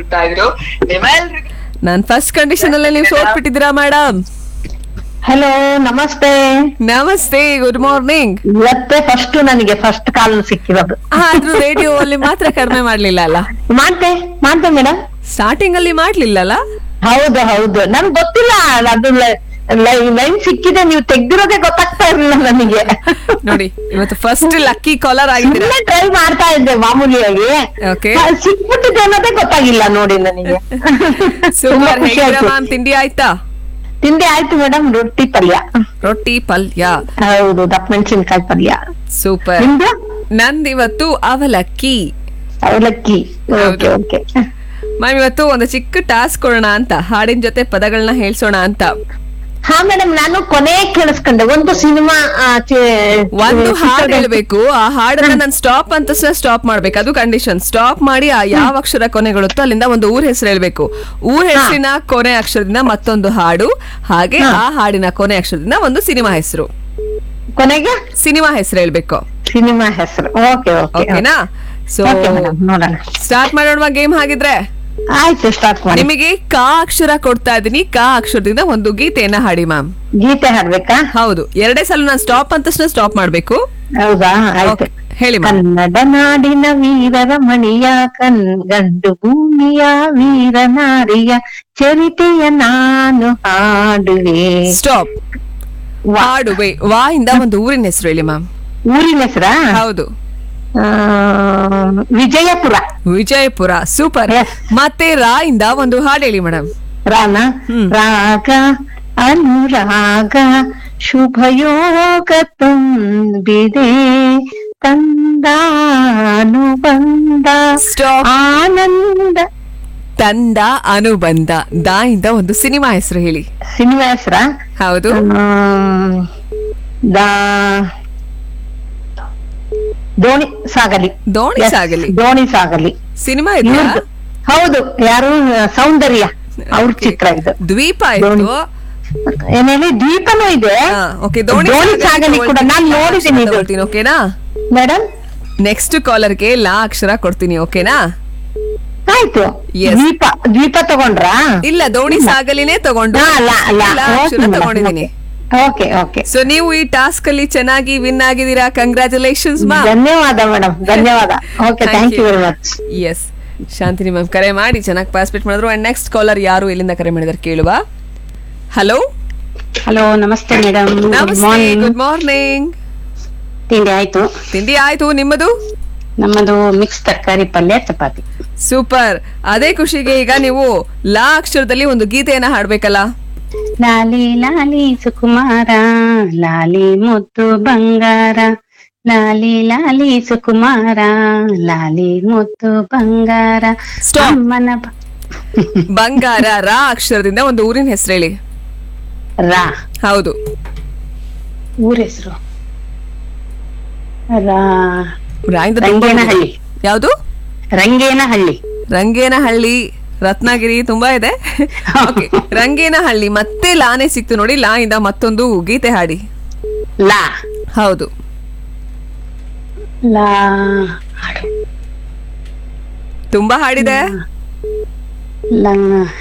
ನಾನ್ ಫಸ್ಟ್ ಕಂಡೀಷನ್ ಅಲ್ಲೇ ನೀವು ಸೋತ್ಬಿಟ್ಟಿದ್ದೀರಾ madam hello namaste namaste good morning ಇವತ್ತೇ ಫಸ್ಟ್ ನನಗೆ ಫಸ್ಟ್ ಕಾಲ್ ಸಿಕ್ಕಿರೋದು ಆದ್ರೂ ರೇಡಿಯೋ ಅಲ್ಲಿ ಮಾತ್ರ ಕಡಿಮೆ ಮಾಡ್ಲಿಲ್ಲ ಅಲ್ಲ ಮಾಡ್ತೆ ಮಾಡ್ತೆ ಮೇಡಮ್ ಸ್ಟಾರ್ಟಿಂಗ್ ಅಲ್ಲಿ ಮಾಡ್ಲಿಲ್ಲಲ್ಲ ಹೌದು ಹೌದು ನನ್ಗೆ ಗೊತ್ತಿಲ್ಲ ಅದು ಲೈನ್ ಸಿಕ್ಕಿದೆ ನೀವು ತೆಗ್ದಿರೋದೇ ಗೊತ್ತಾಗ್ತಾ ಇರ್ಲಿಲ್ಲ ನನಗೆ ನೋಡಿ ಇವತ್ತು ಫಸ್ಟ್ ಲಕ್ಕಿ ಕಾಲರ್ ಆಗಿದ್ದೀರಾ ಸುಮ್ಮನೆ ಟ್ರೈ ಮಾಡ್ತಾ ಇದ್ದೆ ಮಾಮೂಲಿಯಾಗಿ Okay. ಆ, ಸಿಕ್ಬಿಟ್ಟಿದೆ ಅನ್ನೋದೇ ಗೊತ್ತಾಗಿಲ್ಲ ನೋಡಿ ನನಗೆ ತುಂಬಾ ಸೂಪರ್ ಖುಷಿ ಆಯ್ತು. ಮ್ಯಾಮ್ ತಿಂಡಿ ಆಯ್ತಾ ತಿಂಡಿ ಆಯ್ತು ಮೇಡಮ್ ರೊಟ್ಟಿ ಪಲ್ಯ ರೊಟ್ಟಿ ಪಲ್ಯ ಹೌದು ದಪ್ಪ ಮೆಣಸಿನ್ಕಾಯಿ ಪಲ್ಯ ಸೂಪರ್ ನಿಮ್ದು ನಂದಿವತ್ತು ಅವಲಕ್ಕಿ ಅವಲಕ್ಕಿ ಓಕೆ ಹೌದು. ಓಕೆ ಮ್ಯಾಮ್ ಇವತ್ತು ಒಂದು ಚಿಕ್ಕ ಟಾಸ್ಕ್ ಕೊಡೋಣ ಅಂತ ಹಾಡಿನ ಜೊತೆ ಪದಗಳನ್ನ ಹೇಳ್ಸೋಣ ಅಂತ ಹಾ ಮೇಡಮ್ ನಾನು ಕೊನೆ ಕೇಳಿಸ್ಕೊಂಡೆ ಒಂದು ಸಿನಿಮಾ ಒಂದು ಹಾಡು ಹೇಳ್ಬೇಕು ಆ ಹಾಡನ್ನ ನಾನು ಸ್ಟಾಪ್ ಅಂತ ಸ್ಟಾಪ್ ಮಾಡ್ಬೇಕು ಅದು ಕಂಡೀಷನ್ ಸ್ಟಾಪ್ ಮಾಡಿ ಆ ಯಾವ ಅಕ್ಷರ ಕೊನೆಗೊಳ್ಳುತ್ತೋ ಅಲ್ಲಿಂದ ಒಂದು ಊರ್ ಹೆಸರು ಹೇಳ್ಬೇಕು ಊರ್ ಹೆಸರಿನ ಕೊನೆ ಅಕ್ಷರದಿಂದ ಮತ್ತೊಂದು ಹಾಡು ಹಾಗೆ ಆ ಹಾಡಿನ ಕೊನೆ ಅಕ್ಷರದಿಂದ ಒಂದು ಸಿನಿಮಾ ಹೆಸರು ಕೊನೆಗೆ ಸಿನಿಮಾ ಹೆಸರು ಹೇಳ್ಬೇಕು ಸಿನಿಮಾ ಹೆಸರು ಓಕೆ ಓಕೆ ಓಕೆನಾ ಸೊ ನೋಡೋಣ ಸ್ಟಾರ್ಟ್ ಮಾಡೋಣ ಗೇಮ್ ಹಾಗಿದ್ರೆ ಆಯ್ತು ಸ್ಟಾರ್ಟ್ ಮಾಡಿ ನಿಮಗೆ ಕಾ ಅಕ್ಷರ ಕೊಡ್ತಾ ಇದ್ದೀನಿ ಕಾ ಅಕ್ಷರದಿಂದ ಒಂದು ಗೀತೆಯನ್ನ ಹಾಡಿ ಮ್ಯಾಮ್ ಗೀತೆ ಹಾಡ್ಬೇಕಾ ಹೌದು ಎರಡೇ ಸಲ ನಾನು ಸ್ಟಾಪ್ ಅಂತ ಸ್ಟಾಪ್ ಮಾಡ್ಬೇಕು ಹೌದಾ ಆಯ್ತು ಹೇಳಿ ಮ್ಯಾಮ್ ಕನ್ನಡ ನಾಡಿನ ವೀರರ ಮಣಿಯ ಕನ್ ಗಂಡು ಭೂಮಿಯ ವೀರ ನಾರಿಯ ಚರಿತೆಯ ನಾನು ಹಾಡುವೆ ಸ್ಟಾಪ್ ಹಾಡುವೆ ವಾ ಇಂದ ಒಂದು ಊರಿನ ಹೆಸರು ಹೇಳಿ ಮ್ಯಾಮ್ ಊರಿನ ಹೆಸರಾ ಹೌದು ಆ, ವಿಜಯಪುರ ವಿಜಯಪುರ ಸೂಪರ್ ಮತ್ತೆ ರಾ ಇಂದ ಒಂದು ಹಾಡು ಹೇಳಿ ಮೇಡಮ್ ರಾನ ರಾಗ ಅನುರಾಗ ಶುಭಯೋಗ ತುಂಬಿದೆ ತಂದಾನುಬಂಧ ಆನಂದ ತಂದ ಅನುಬಂಧ ದಾ ಇಂದ ಒಂದು ಸಿನಿಮಾ ಹೆಸರು ಹೇಳಿ ಸಿನಿಮಾ ಹೆಸರ ಹೌದು ದಾ ದೋಣಿ ಸಾಗಲಿ ದೋಣಿ Yes, ಸಾಗಲಿ ದೋಣಿ ಸಾಗಲಿ ಸಿನಿಮಾ ಇದೆಯಾ ಇವ್ರ್ದು. ಹೌದು ಯಾರು ಸೌಂದರ್ಯ ಅವ್ರ ಚಿತ್ರ ಇದು ದ್ವೀಪ ಇತ್ತು ಏನೇಳಿ ದ್ವೀಪನೂ ಇದೆ ಓಕೆ ದೋಣಿ ಸಾಗಲಿ ಕೂಡ ನಾನ್ ನೋಡಿದ್ದೀನಿ ಇದು ತಗೊಳ್ತೀನಿ ಓಕೆನಾ ಮೇಡಮ್ ನೆಕ್ಸ್ಟ್ ಕಾಲರ್ಗೆ ಲಾ ಅಕ್ಷರ ಕೊಡ್ತೀನಿ ಓಕೆನಾ ಆಯ್ತು Yes. ದ್ವೀಪ ದ್ವೀಪ ತಗೊಂಡ್ರಾ ಇಲ್ಲ ದೋಣಿ ಸಾಗಲಿನೇ ತಗೊಂಡು ಹಾ, ಲಾ- ಲಾ. ಲಾ Okay, ಅಕ್ಷರ madam. ತಗೊಂಡಿದ್ದೀನಿ ಓಕೆ ಓಕೆ ಸೊ ನೀವು ಈ ಟಾಸ್ಕ್ ಅಲ್ಲಿ ಚೆನ್ನಾಗಿ ವಿನ್ ಆಗಿದ್ದೀರಾ ಕಂಗ್ರಾಚುಲೇಷನ್ಸ್ ಮಾ ಧನ್ಯವಾದ ಮೇಡಮ್ ಧನ್ಯವಾದ okay thank you very much S Shantini ma'am ಕರೆ ಮಾಡಿ ಚೆನ್ನಾಗಿ ಪಾರ್ಟಿಸಿಪೇಟ್ ಮಾಡಿದ್ರು ಅಂಡ್ ನೆಕ್ಸ್ಟ್ ಕಾಲರ್ ಯಾರು ಎಲ್ಲಿಂದ ಕರೆ ಮಾಡಿದಾರೆ ಕೇಳುವ ಹಲೋ ಹಲೋ ನಮಸ್ತೆ ಮೇಡಮ್ ಗುಡ್ ನಮಸ್ತೆ ಮಾರ್ನಿಂಗ್ ಗುಡ್ ಮಾರ್ನಿಂಗ್ ತಿಂಡಿ ಆಯ್ತು ತಿಂಡಿ ಆಯ್ತು ನಿಮ್ಮದು ನಮ್ಮದು ಮಿಕ್ಸ್ ತರಕಾರಿ ಪಲ್ಯ ಚಪಾತಿ ಸೂಪರ್ ಅದೇ ಖುಷಿಗೆ ಈಗ ನೀವು ಲಾ ಅಕ್ಷರದಲ್ಲಿ ಒಂದು ಗೀತೆಯನ್ನ ಹಾಡ್ಬೇಕಲ್ಲ ಲಾಲಿ ಲಾಲಿ ಸುಕುಮಾರ ಲಾಲಿ ಮುದ್ದು ಬಂಗಾರ ಲಾಲಿ ಲಾಲಿ ಸುಕುಮಾರ ಲಾಲಿ ಮುದ್ದು ಬಂಗಾರ ಅಮ್ಮನ ಬ- ಬಂಗಾರ ರಾ ಅಕ್ಷರದಿಂದ ಒಂದು ಊರಿನ ಹೆಸರು ಹೇಳಿ ರಾ ಹೌದು ಊರ ಹೆಸರು ರಾ ರಾಯಿಂದ ತುಂಬಾ ರಂಗೇನಹಳ್ಳಿ ಯಾವುದು ರಂಗೇನಹಳ್ಳಿ ರಂಗೇನಹಳ್ಳಿ ರತ್ನಗಿರಿ ತುಂಬಾ ಇದೆ Okay, ರಂಗೇನಹಳ್ಳಿ ಮತ್ತೆ ಲಾನೆ ಸಿಕ್ತು ನೋಡಿ ಲಾ ಇಂದ ಮತ್ತೊಂದು ಗೀತೆ ಹಾಡಿ ಲಾ ಹೌದು ಲಾ ತುಂಬಾ ಹಾಡಿದೆ ಲಾ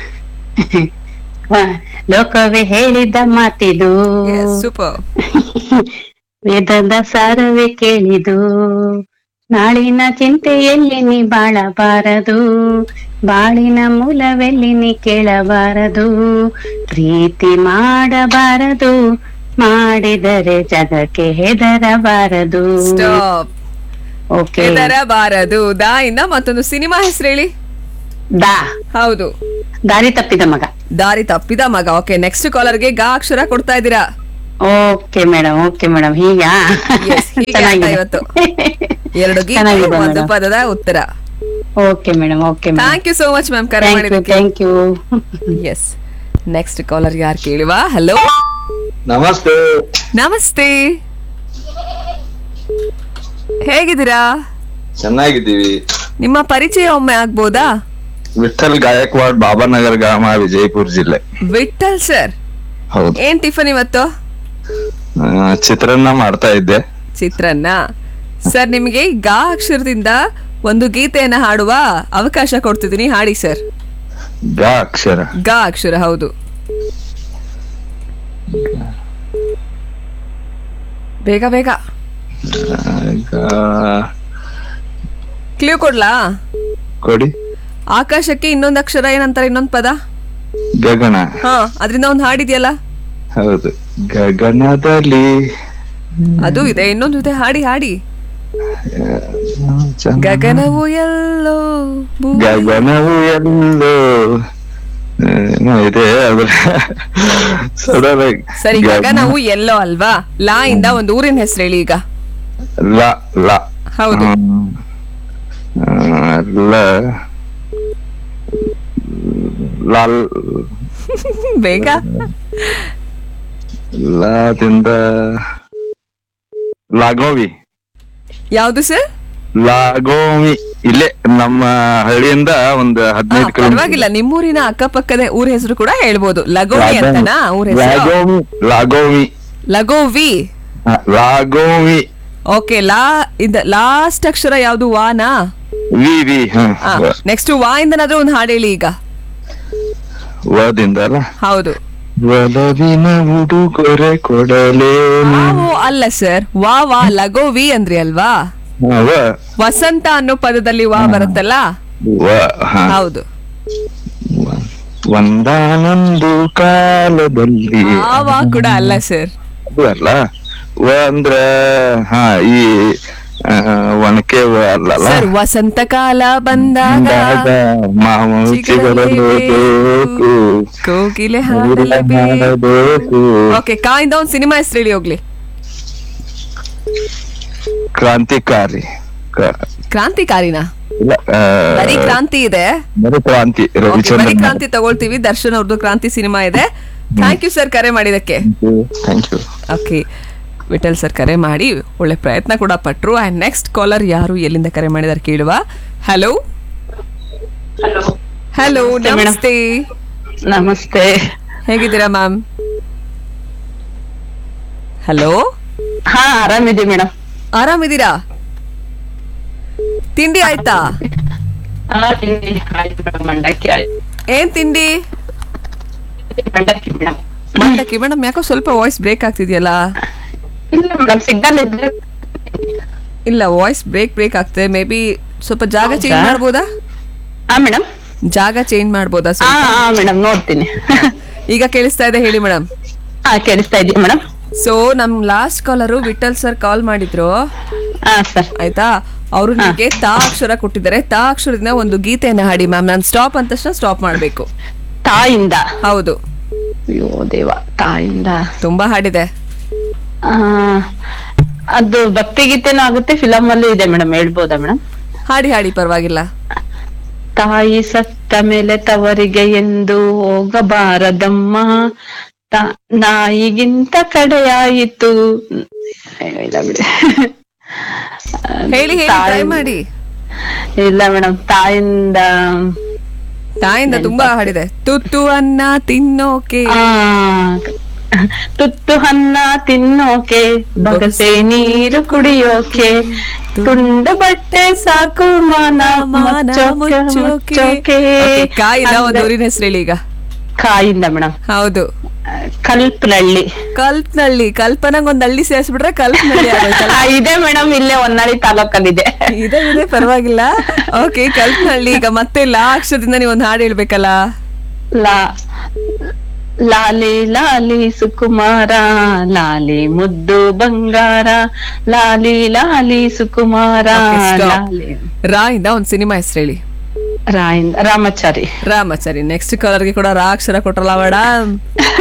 ವ- ಲೋಕವೇ ಹೇಳಿದ ಮಾತಿದು ಸೂಪರ್ ವೇದದ ಸಾರವೇ ಕೇಳಿದು ನಾಳಿನ ಚಿಂತೆಯಲ್ಲಿ ನೀ ಬಾಳಬಾರದು ಬಾಳಿನ ಮೂಲವೆಲ್ಲಿ ನೀ ಕೇಳಬಾರದು ಪ್ರೀತಿ ಮಾಡಬಾರದು ಮಾಡಿದರೆ ಜಗಕ್ಕೆ ಹೆದರಬಾರದು ಸ್ಟಾಪ್ ಓಕೆ ಹೆದರಬಾರದು ದಾ ಇಂದ ಮತ್ತೊಂದು ಸಿನಿಮಾ ಹೆಸರು ಹೇಳಿ ದಾ ಹೌದು ದಾರಿ ತಪ್ಪಿದ ಮಗ ದಾರಿ ತಪ್ಪಿದ ಮಗ ಓಕೆ ನೆಕ್ಸ್ಟ್ ಕಾಲರ್ಗೆ ಗಾ ಅಕ್ಷರ ಕೊಡ್ತಾ ಇದ್ದೀರಾ ಓಕೆ ಮೇಡಮ್ ಓಕೆ ಮೇಡಮ್ ಹೀಗಾ Yes, ಹೀಗೆ ಆಟ ಚೆನ್ನಾಗಿದೆ. ಇವತ್ತು ಎರಡು ಗೀತೆ ಚೆನ್ನಾಗಿದೆ ಒಂದು madam. ಪದದ ಉತ್ತರ okay madam okay thank you so much ma'am ಕರೆ ಥ್ಯಾಂಕ್ ಯು ಮಾಡಿದ್ದಕ್ಕೆ thank you yes next caller ಯಾರು ಕೇಳುವ ಹಲೋ ನಮಸ್ತೆ ನಮಸ್ತೆ ಹೇಗಿದ್ದೀರಾ ಚೆನ್ನಾಗಿದ್ದೀವಿ ನಿಮ್ಮ ಪರಿಚಯ ಒಮ್ಮೆ ಆಗ್ಬೋದಾ ವಿಠಲ್ ಗಾಯಕ್ವಾಡ್ ಬಾಬಾನಗರ್ ಗ್ರಾಮ ವಿಜಯಪುರ ಜಿಲ್ಲೆ ವಿಠಲ್ ಸರ್ ಹೌದು ಏನ್ ಟಿಫನ್ ಇವತ್ತು ಆ, ಚಿತ್ರಾನ್ನ ಮಾಡ್ತಾ ಇದ್ದೆ ಚಿತ್ರಾನ್ನ ಸರ್ ನಿಮಗೆ ಗಾ ಅಕ್ಷರದಿಂದ ಒಂದು ಗೀತೆಯನ್ನ ಹಾಡುವ ಅವಕಾಶ ಕೊಡ್ತಿದ್ದೀನಿ ಹಾಡಿ ಸರ್ ಗಾ ಅಕ್ಷರ ಗಾ ಅಕ್ಷರ ಹೌದು ಬೇಗ ಬೇಗ ಆ, ಗಾ ಕ್ಲೂ ಕೊಡ್ಲಾ ಕೊಡಿ ಆಕಾಶಕ್ಕೆ ಇನ್ನೊಂದು ಅಕ್ಷರ ಏನಂತಾರೆ ಇನ್ನೊಂದು ಪದ ಗಗನ ಹಾ ಅದರಿಂದ ಒಂದು ಹಾಡಿದ್ಯಲ್ಲ ಹೌದು ಗಗನದಲ್ಲಿ ಅದು ಇದೆ ಇನ್ನೊಂದು ಇದೆ ಹಾಡಿ ಹಾಡಿ ಚಂದ- ಗಗನವು ಎಲ್ಲೋ ಭೂ- ಗಗನವು ಎಲ್ಲೋ ಏನೋ ಇದೆ ಅದ್ರ ಸಡನ್ ಆಗಿ ಸರಿ ಗಗನವು ಎಲ್ಲೋ ಅಲ್ವಾ ಲಾ ಇಂದ ಒಂದು ಊರಿನ ಹೆಸರು ಹೇಳಿ ಈಗ ಲ ಲ ಹೌದು ಹ್ಮ್. ಆ, ಲ ಲಾಲ್ ಬೇಗ ಲಾದಿಂದ ಲಾಗೋವಿ ಯಾವ್ದು ಸರ್ ಲಾಗೋವಿ ಇಲ್ಲೇ ನಮ್ಮ ಹಳ್ಳಿಯಿಂದ ಒಂದು ಹದಿನೈದು ಪರವಾಗಿಲ್ಲ ನಿಮ್ಮೂರಿನ ಅಕ್ಕಪಕ್ಕದ ಊರ ಹೆಸರು ಕೂಡ ಹೇಳ್ಬೋದು ಲಗೋವಿ ಅಂತನಾ ಊರ ಹೆಸರು ಲಾಗೋವಿ ಲಾಗೋವಿ ಲಗೋವಿ ಆ, ಲಾಗೋವಿ ಓಕೆ ಲಾ ಇದ ಲಾಸ್ಟ್ ಅಕ್ಷರ ಯಾವ್ದು ವಾನಾ ವಿ ವಿ ಹ ನೆಕ್ಸ್ಟ್ ವಾ ಇಂದನಾದ್ರೂ ಒಂದು ಹಾಡು ಹೇಳಿ ಈಗ ವದಿಂದ ಅಲ್ಲ ಹೌದು ಒಲವಿನ ಉಡುಗೊರೆ ಕೊಡಲೇನು ವಾವು ಅಲ್ಲ ಸರ್ ವಾ ವಾ ಲಗೋವಿ ಅಂದ್ರಿ ಅಲ್ವಾ ಹ, ವ ವಸಂತ ಅನ್ನೋ ಪದದಲ್ಲಿ ವಾ ಬರುತ್ತಲ್ಲ ವ ಹ. ಹೌದು ಒಂದಾನೊಂದು ಕಾಲದಲ್ಲಿ ಆ ವಾ ಕೂಡ ಅಲ್ಲ ಸರ್ ಅದು ಅಲ್ಲ ವ ಅಂದ್ರ ಹಾ ಈ ಆ, ಒನಕೆ ವ ಅಲ್ಲಲ್ಲ ಸರ್ ವಸಂತ ಕಾಲ ಬಂದಾಗ ಬಂದಾಗ ಮಾವು ಚಿಗುರಲೇಬೇಕು ಕೋಗಿಲೆ ಊರಿನ ಹಾಡಬೇಕು ಓಕೆ ಕಾಯಿಂದ ಒಂದು ಸಿನಿಮಾ ಹೆಸರು ಹೇಳಿ ಹೋಗ್ಲಿ ಕ್ರಾಂತಿಕಾರಿ ಕ- ಕ್ರಾಂತಿಕಾರಿನ ಇಲ್ಲ, ಆ, ಬರೀ ಕ್ರಾಂತಿ ಇದೆ ಬರೀ ಕ್ರಾಂತಿ Okay, ಬರೀ ರವಿಚಂದ್ರನ್ ಕ್ರಾಂತಿ ತಗೊಳ್ತೀವಿ ದರ್ಶನ್ ಅವ್ರದ್ದು ಕ್ರಾಂತಿ ಸಿನಿಮಾ ಇದೆ ಥ್ಯಾಂಕ್ ಯು ಸರ್ ಕರೆ ಮಾಡಿದಕ್ಕೆ thank you okay Vittal sir ಕರೆ ಮಾಡಿ ಒಳ್ಳೆ ಪ್ರಯತ್ನ ಕೂಡ ಪಟ್ರು ಅಂಡ್ ನೆಕ್ಸ್ಟ್ ಕಾಲರ್ ಯಾರು ಎಲ್ಲಿಂದ ಕರೆ ಮಾಡಿದಾರೆ ಕೇಳುವ ಹಲೋ ಹಲೋ ನಮಸ್ತೆ ನಮಸ್ತೆ ಹೇಗಿದ್ದೀರಾ ಮ್ಯಾಮ್ ಹಲೋ ಹಾ ಆರಾಮಿದೆ ಮೇಡಮ್ ಆರಾಮಿದ್ದೀರಾ ತಿಂಡಿ ಆಯ್ತಾ ಮಂಡಕ್ಕಿ ಆಯ್ತು ಏನ್ ತಿಂಡಿ ಮಂಡಕ್ಕಿ ಮೇಡಮ್ ಮಂಡಕ್ಕಿ ಮೇಡಮ್ ಯಾಕೋ ಸ್ವಲ್ಪ ವಾಯ್ಸ್ ಬ್ರೇಕ್ ಆಗ್ತಿದೆಯಲ್ಲ ಇಲ್ಲ ಮೇಡಮ್ ಸಿಗ್ನಲ್ ಇದ್ರೆ ಇಲ್ಲ ವಾಯ್ಸ್ ಬ್ರೇಕ್ ಬ್ರೇಕ್ ಆಗ್ತದೆ ಮೇ ಬಿ ಸ್ವಲ್ಪ ಜಾಗ ಚೇಂಜ್ ಹೌದಾ? ಮಾಡ್ಬೋದಾ ಹಾ ಮೇಡಮ್ ಜಾಗ ಚೇಂಜ್ ಮಾಡ್ಬೋದಾ ಹಾ ಸ್ವಲ್ಪ? ಹಾ ಮೇಡಮ್ ನೋಡ್ತೀನಿ ಈಗ ಕೇಳಿಸ್ತಾ ಇದೆ ಹೇಳಿ ಮೇಡಮ್ ಹಾ ಕೇಳಿಸ್ತಾ ಇದೆಯಾ ಮೇಡಮ್ ಸೊ ನಮ್ last caller Vittal sir call ಮಾಡಿದ್ರು ಹಾ ಸರ್ ಆಯ್ತಾ ಅವರು ನಿಮಗೆ ತಾ ಅಕ್ಷರ ಕೊಟ್ಟಿದ್ದಾರೆ ತಾ ಅಕ್ಷರದಿಂದ ಒಂದು ಗೀತೆಯನ್ನ ಹಾಡಿ ಮ್ಯಾಮ್ ನಾನು ಸ್ಟಾಪ್ ಅಂದ ತಕ್ಷಣ ಸ್ಟಾಪ್ ಮಾಡ್ಬೇಕು ತಾಯಿಂದ ಹೌದು ಅಯ್ಯೋ ದೇವ ತಾಯಿಂದ ತುಂಬಾ ಹಾಡಿದೆ ಆ, ಅದು ಭಕ್ತಿಗೀತೆನೂ ಆಗುತ್ತೆ ಫಿಲಮ್ ಅಲ್ಲೂ ಇದೆ ಮೇಡಮ್ ಹೇಳ್ಬೋದಾ ಮೇಡಮ್ ಹಾಡಿ ಹಾಡಿ ಪರವಾಗಿಲ್ಲ ತಾಯಿ ಸತ್ತ ಮೇಲೆ ತವರಿಗೆ ಎಂದು ಹೋಗಬಾರದಮ್ಮ ತಾ- ನಾಯಿಗಿಂತ ಕಡೆಯಾಯಿತು ಅಯ್ಯೋ, ಇಲ್ಲ ಬಿಡಿ ಹೇಳಿ ಹೇಳಿ ತಾಯಿ- ಟ್ರೈ ಮಾಡಿ ಇಲ್ಲ ಮೇಡಮ್ ತಾಯಿಂದ ತಾಯಿಂದ ತುಂಬಾ ಹಾಡಿದೆ ತುತ್ತು ಅನ್ನ ತಿನ್ನೋಕೆ ಆ, ತುತ್ತು ಅನ್ನ ತಿನ್ನೋಕೆ ಬಗಸೆ ನೀರು ಕುಡಿಯೋಕೆ ತುಂಡು ಬಟ್ಟೆ ಸಾಕು ಮಾನ ಮಾನ ಮುಚ್ಚೋಕೆ ಮುಚ್ಚೋಕೆ ಮುಚ್ಚೋಕೆ Okay, ಕಾಯಿಂದ ಒಂದು ಅಂದ್ರೆ- ಊರಿನ ಹೆಸರು ಹೇಳಿ ಈಗ ಕಾಯಿಂದ ಮೇಡಮ್ ಹೌದು ಕಲ್ಪನಹಳ್ಳಿ ಕಲ್ಪನಹಳ್ಳಿ ಕಲ್ಪನಾಗ್ ಒಂದ್ ಹಳ್ಳಿ ಸೇರಿಸ್ಬಿಟ್ರೆ ಕಲ್ಪನಹಳ್ಳಿ ಆಗೋಯ್ತಲ್ಲ ಆ, ಇದೆ ಮೇಡಮ್ ಇಲ್ಲೇ ಹೊನ್ನಾಳಿ ತಾಲೂಕಲ್ಲಿದೆ ಇದೆ ಇದೆ ಪರವಾಗಿಲ್ಲ ಓಕೆ ಕಲ್ಪನಹಳ್ಳಿ ಈಗ ಮತ್ತೆ ಲಾ ಅಕ್ಷರದಿಂದ ನೀವು ಒಂದು ಹಾಡು ಹೇಳ್ಬೇಕಲ್ಲ ಲಾ ಲಾಲಿ ಲಾಲಿ ಸುಕುಮಾರ ಲಾಲಿ ಮುದ್ದು ಬಂಗಾರ ಲಾಲಿ ಲಾಲಿ ಸುಕುಮಾರ Okay, stop. ಲಾಲಿ ರಾ ಇಂದ ಒಂದ್ ಸಿನಿಮಾ ಹೆಸರು ಹೇಳಿ ರಾಯಿಂದ ರಾಮಚಾರಿ ರಾಮಾಚಾರಿ ನೆಕ್ಸ್ಟ್ ಕಲರ್ಗೆ ಕೂಡ ರಾ ಅಕ್ಷರ ಕೊಟ್ರಲ್ಲ ಮೇಡಮ್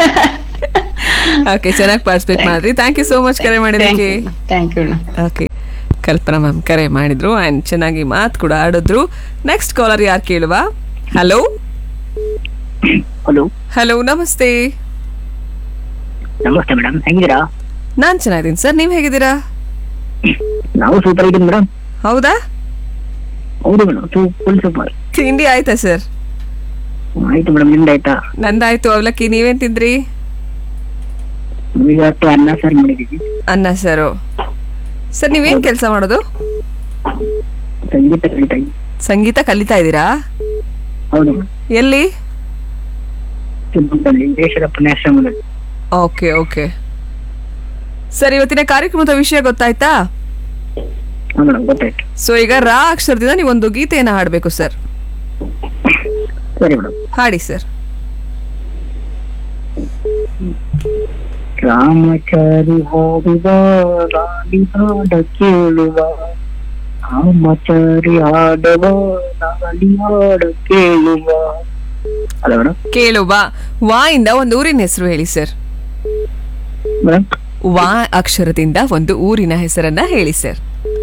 ಓಕೆ ಚೆನ್ನಾಗಿ ಪಾರ್ಟಿಸಿಪೇಟ್ ಮಾಡ್ರಿ ಥ್ಯಾಂಕ್ ಯು ಸೋ ಮಚ್ ಕರೆ ಮಾಡಿದ್ದಕ್ಕೆ thank you okay Kalpana ma'am ಕರೆ ಮಾಡಿದ್ರು ಆ್ಯಂಡ್ ಚೆನ್ನಾಗಿ ಮಾತು ಕೂಡ ಆಡಿದ್ರು ನೆಕ್ಸ್ಟ್ ಕಾಲರ್ ಯಾರು ಕೇಳುವ ಹಲೋ ಹಲೋ ಹಲೋ ನಮಸ್ತೆ ನಮಸ್ತೆ ಮೇಡಮ್ ಹೆಂಗಿದ್ದೀರಾ ನಾನ್ ಚೆನ್ನಾಗಿದ್ದೀನಿ ಸರ್ ನೀವು ಹೇಗಿದ್ದೀರಾ ನಾವು ಸೂಪರ್ ಇದ್ದೀನಿ ಮೇಡಮ್ ಹೌದಾ ಹೌದು ಮೇಡಮ್ ಫುಲ್ ಸೂಪರ್ ತಿಂಡಿ ಆಯ್ತಾ ಸರ್ ಆಯ್ತು ಮೇಡಮ್ ನಿಮ್ದು ಆಯ್ತಾ ನಂದಾಯ್ತು ಅವಲಕ್ಕಿ ನೀವೇನ್ ತಿಂದ್ರಿ ಇವತ್ತು ಅನ್ನ ಸಾರು ಮಾಡಿದ್ದೀವಿ ಅನ್ನ ಸರು ಸರ್ ನೀವೇನ್ ಕೆಲಸ ಮಾಡೋದು ಸಂಗೀತ ಕಲಿತಾ ಇದ್ದೀನಿ ಸಂಗೀತ ಕಲಿತಾ ಇದ್ದೀರಾ ಹೌದು ಎಲ್ಲಿ ಶಿವಮೊಗ್ಗದಲ್ಲಿ ದೇಶದ ಪುಣ್ಯಾಶ್ರಮದಲ್ಲಿ ಓಕೆ ಓಕೆ ಸರ್ ಇವತ್ತಿನ ಕಾರ್ಯಕ್ರಮದ ವಿಷಯ ಗೊತ್ತಾಯ್ತಾ ಹಾ ಮೇಡಮ್ ಗೊತ್ತಾಯ್ತು ಸೊ ಈಗ ರಾ ಅಕ್ಷರದಿಂದ ನೀವೊಂದು ಗೀತೆಯನ್ನು ಹಾಡಬೇಕು ಸರ್ ಸರಿ ಮೇಡಮ್ ಹಾಡಿ ಸರ್ ರಾಮಚಾರಿ ಹಾಡುವ ರಾಣಿ ಹಾಡ ಕೇಳುವ ರಾಮಚಾರಿ ಹಾಡುವ ರಾಣಿ ಹಾಡ ಕೇಳುವ ಅಲ್ಲ ಮೇಡಮ್ ಕೇಳುವ ವಾ ಇಂದ ಒಂದು ಊರಿನ ಹೆಸರು ಹೇಳಿ ಸರ್ ಮೇಡಮ್ ವಾ ಅಕ್ಷರದಿಂದ ಒಂದು ಊರಿನ ಹೆಸರನ್ನ ಹೇಳಿ ಸರ್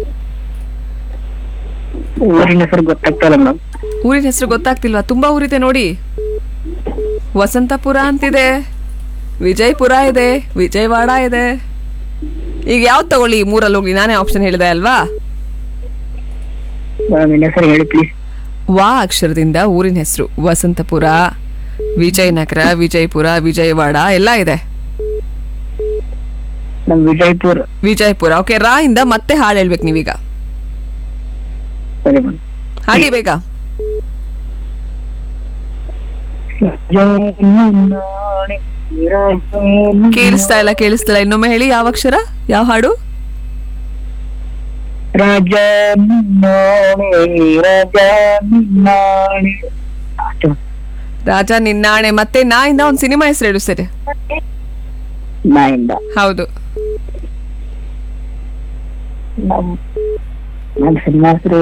ಊರಿನ ಹೆಸರು ಗೊತ್ತಾಗ್ತಾ ಇಲ್ಲ ಮೇಡಮ್ ಊರಿನ ಹೆಸರು ಗೊತ್ತಾಗ್ತಿಲ್ವಾ ತುಂಬಾ ಊರಿದೆ ನೋಡಿ ವಸಂತಪುರ ಅಂತಿದೆ ವಿಜಯಪುರ ಇದೆ ವಿಜಯವಾಡ ಇದೆ ಈಗ ಯಾವ್ದು ತಗೊಳ್ಳಿ ಈ ಮೂರಲ್ಲಿ ಹೋಗ್ಲಿ ನಾನೇ ಆಪ್ಷನ್ ಹೇಳಿದೆ ಅಲ್ವಾ ಮೇಡಮ್ ಇನ್ನ ಹೆಸರು ಹೇಳಿ ಪ್ಲೀಸ್ ವಾ ಅಕ್ಷರದಿಂದ ಊರಿನ ಹೆಸರು ವಸಂತಪುರ ವಿಜಯನಗರ ವಿಜಯಪುರ ವಿಜಯವಾಡ ಎಲ್ಲ ಇದೆ ನಮ್ ವಿಜಯಪುರ ವಿಜಯಪುರ ಓಕೆ ರಾ ಇಂದ ಮತ್ತೆ ಹಾಡು ಹೇಳ್ಬೇಕು ನೀವೀಗ ಸರಿ ಮೇಡಮ್ ಹಾಗೆ ಬೇಗ ಕೇಳಿಸ್ತಾ ಇಲ್ಲ ಕೇಳಿಸ್ತಾ ಇಲ್ಲ ಇನ್ನೊಮ್ಮೆ ಹೇಳಿ ಯಾವ ಅಕ್ಷರ ಯಾವ ಹಾಡು ರಾಜ ನಿನ್ನಾಣೆ ರಾಜ ನಿನ್ನಾಣೆ ಅಷ್ಟೇ. ರಾಜ ನಿನ್ನಾಣೆ ಮತ್ತೆ ನಾ ಇಂದ ಒಂದು ಸಿನಿಮಾ ಹೆಸರು ಹೇಳು ಸರಿ ನಾಯಿಂದ ಹೌದು ನಮ್ ನಮ್ ಸಿನಿಮಾ ಹೆಸರು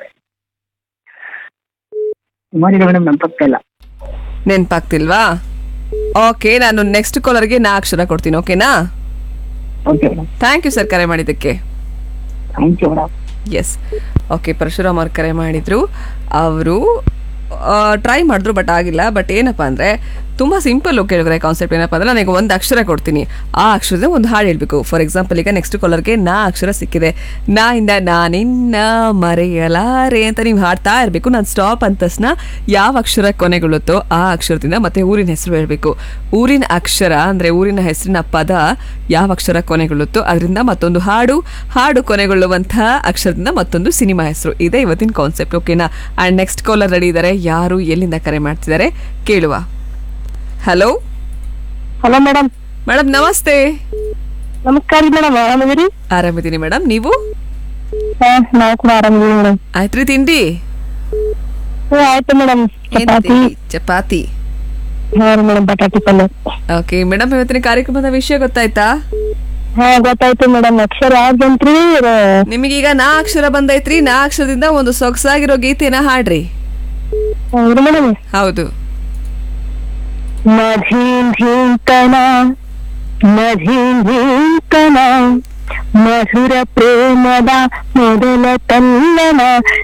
ಸುಮಾರಿದೆ ಮೇಡಮ್ ನೆನಪಾಗ್ತಾ ಇಲ್ಲ ನೆನ್ಪಾಗ್ತಿಲ್ವಾ ಓಕೆ ನಾನು ನೆಕ್ಸ್ಟ್ ಕಾಲರ್ಗೆ ನಾ ಅಕ್ಷರ ಕೊಡ್ತೀನಿ ಓಕೆನಾ okay madam thank you sir ಕರೆ ಮಾಡಿದ್ದಕ್ಕೆ thank you madam yes okay Parashuram ಅವ್ರು ಕರೆ ಮಾಡಿದ್ರು ಅವರು ಟ್ರೈ ಮಾಡಿದ್ರು ಬಟ್ ಆಗಿಲ್ಲ ಬಟ್ ಏನಪ್ಪ ಅಂದರೆ ತುಂಬ ಸಿಂಪಲ್ ಕೇಳಿದ್ರೆ ಕಾನ್ಸೆಪ್ಟ್ ಏನಪ್ಪ ಅಂದರೆ ನನಗೆ ಒಂದು ಅಕ್ಷರ ಕೊಡ್ತೀನಿ ಆ ಅಕ್ಷರದ ಒಂದು ಹಾಡು ಹೇಳ್ಬೇಕು ಫಾರ್ ಎಕ್ಸಾಂಪಲ್ ಈಗ ನೆಕ್ಸ್ಟ್ ಕಾಲರ್ಗೆ ನಾ ಅಕ್ಷರ ಸಿಕ್ಕಿದೆ ನಾ ಇಂದ ನಾನಿನ್ನ ಮರೆಯಲಾರೆ ಅಂತ ನೀವು ಹಾಡ್ತಾ ಇರಬೇಕು ನಾನು ಸ್ಟಾಪ್ ಅಂತ ತಕ್ಷಣ ಯಾವ ಅಕ್ಷರ ಕೊನೆಗೊಳ್ಳುತ್ತೋ ಆ ಅಕ್ಷರದಿಂದ ಮತ್ತೆ ಊರಿನ ಹೆಸರು ಹೇಳಬೇಕು ಊರಿನ ಅಕ್ಷರ ಅಂದರೆ ಊರಿನ ಹೆಸರಿನ ಪದ ಯಾವ ಅಕ್ಷರ ಕೊನೆಗೊಳ್ಳುತ್ತೋ ಅದರಿಂದ ಮತ್ತೊಂದು ಹಾಡು ಹಾಡು ಕೊನೆಗೊಳ್ಳುವಂತಹ ಅಕ್ಷರದಿಂದ ಮತ್ತೊಂದು ಸಿನಿಮಾ ಹೆಸರು ಇದೆ ಇವತ್ತಿನ ಕಾನ್ಸೆಪ್ಟ್ ಓಕೆನಾ ಆ್ಯಂಡ್ ನೆಕ್ಸ್ಟ್ ಕಾಲರ್ ರೆಡಿ ಇದ್ದಾರೆ ಯಾರು ಎಲ್ಲಿಂದ ಕರೆ ಮಾಡ್ತಿದ್ದಾರೆ ಕೇಳುವ ಹಲೋ ಹಲೋ ಮೇಡಮ್ ಮೇಡಮ್ ನಮಸ್ತೆ ನಮಸ್ಕಾರ ಮೇಡಮ್ ಆರಾಮಿದ್ದೀರಿ ಆರಾಮಿದ್ದೀನಿ ಮೇಡಮ್ ನೀವು ಹಾ ನಾವು ಕೂಡ ಆರಾಮಿದ್ದೀವಿ ಮೇಡಮ್ ಆಯ್ತ್ರಿ ತಿಂಡಿ ಆಯ್ತು ಮೇಡಮ್ ಏನ್ ಚಪಾತಿ ತಿಂಡಿ? ಚಪಾತಿ ಹಾ ಮೇಡಮ್ ಬಟಾಟಿ ಪಲ್ಯ ಓಕೆ ಮೇಡಮ್ ಇವತ್ತಿನ ಕಾರ್ಯಕ್ರಮದ ವಿಷಯ ಗೊತ್ತಾಯ್ತಾ ಹಾ ಗೊತ್ತಾಯ್ತು ಮೇಡಮ್ ಅಕ್ಷರ ಯಾವ್ದಂತ್ರಿ ನಿಮಗೀಗ ನಾ ಅಕ್ಷರ ಬಂದೈತ್ರಿ ನಾ ಅಕ್ಷರದಿಂದ ಒಂದು ಸೊಗಸಾಗಿರೋ ಗೀತೆನ ಹಾಡ್ರಿ ಮೇಡಮ್ ಹೌದು ಮಧೀಂ ಧೀಂತನ ಮಧೀಂ ಧೀಂತನ ಮಧುರ ಪ್ರೇಮದ ಮೊದಲ ತಲ್ಲನ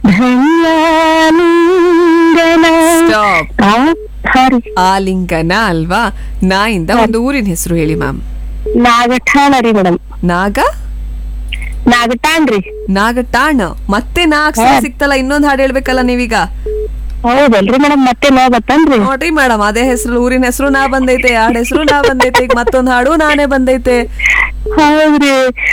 ಧನ್ಯಾಲಿಂಗನ ಸ್ಟಾಪ್ ಆ, ಸಾರಿ ಆಲಿಂಗನ ಅಲ್ವಾ ನಾ ಇಂದ ಒಂದು ಊರಿನ ಹೆಸರು ಹೇಳಿ ಮ್ಯಾಮ್ ನಾಗಠಾಣ ರೀ ಮೇಡಮ್ ನಾಗ ನಾಗಠಾಣ್ ರೀ ನಾಗಟಾಣ್ ಮತ್ತೆ ನಾ ಅಕ್ಷರ ಸಿಕ್ತಲ್ಲ ಇನ್ನೊಂದು ಹಾಡು ಹೇಳ್ಬೇಕಲ್ಲ ನೀವೀಗ ಹೌದಲ್ರಿ ಮೇಡಮ್ ಮತ್ತೆ ನೋವು ಬತ್ತನ್ರಿ ನೋಡ್ರಿ ಮೇಡಮ್ ಅದೇ ಹೆಸರು ಊರಿನ ಹೆಸರು ನಾ ಬಂದೈತೆ ಹಾಡು ಹೆಸರು ನಾ ಬಂದೈತೆ ಈಗ ಮತ್ತೊಂದು ಹಾಡು ನಾನೇ ಬಂದೈತೆ ಹೌದ್ರಿ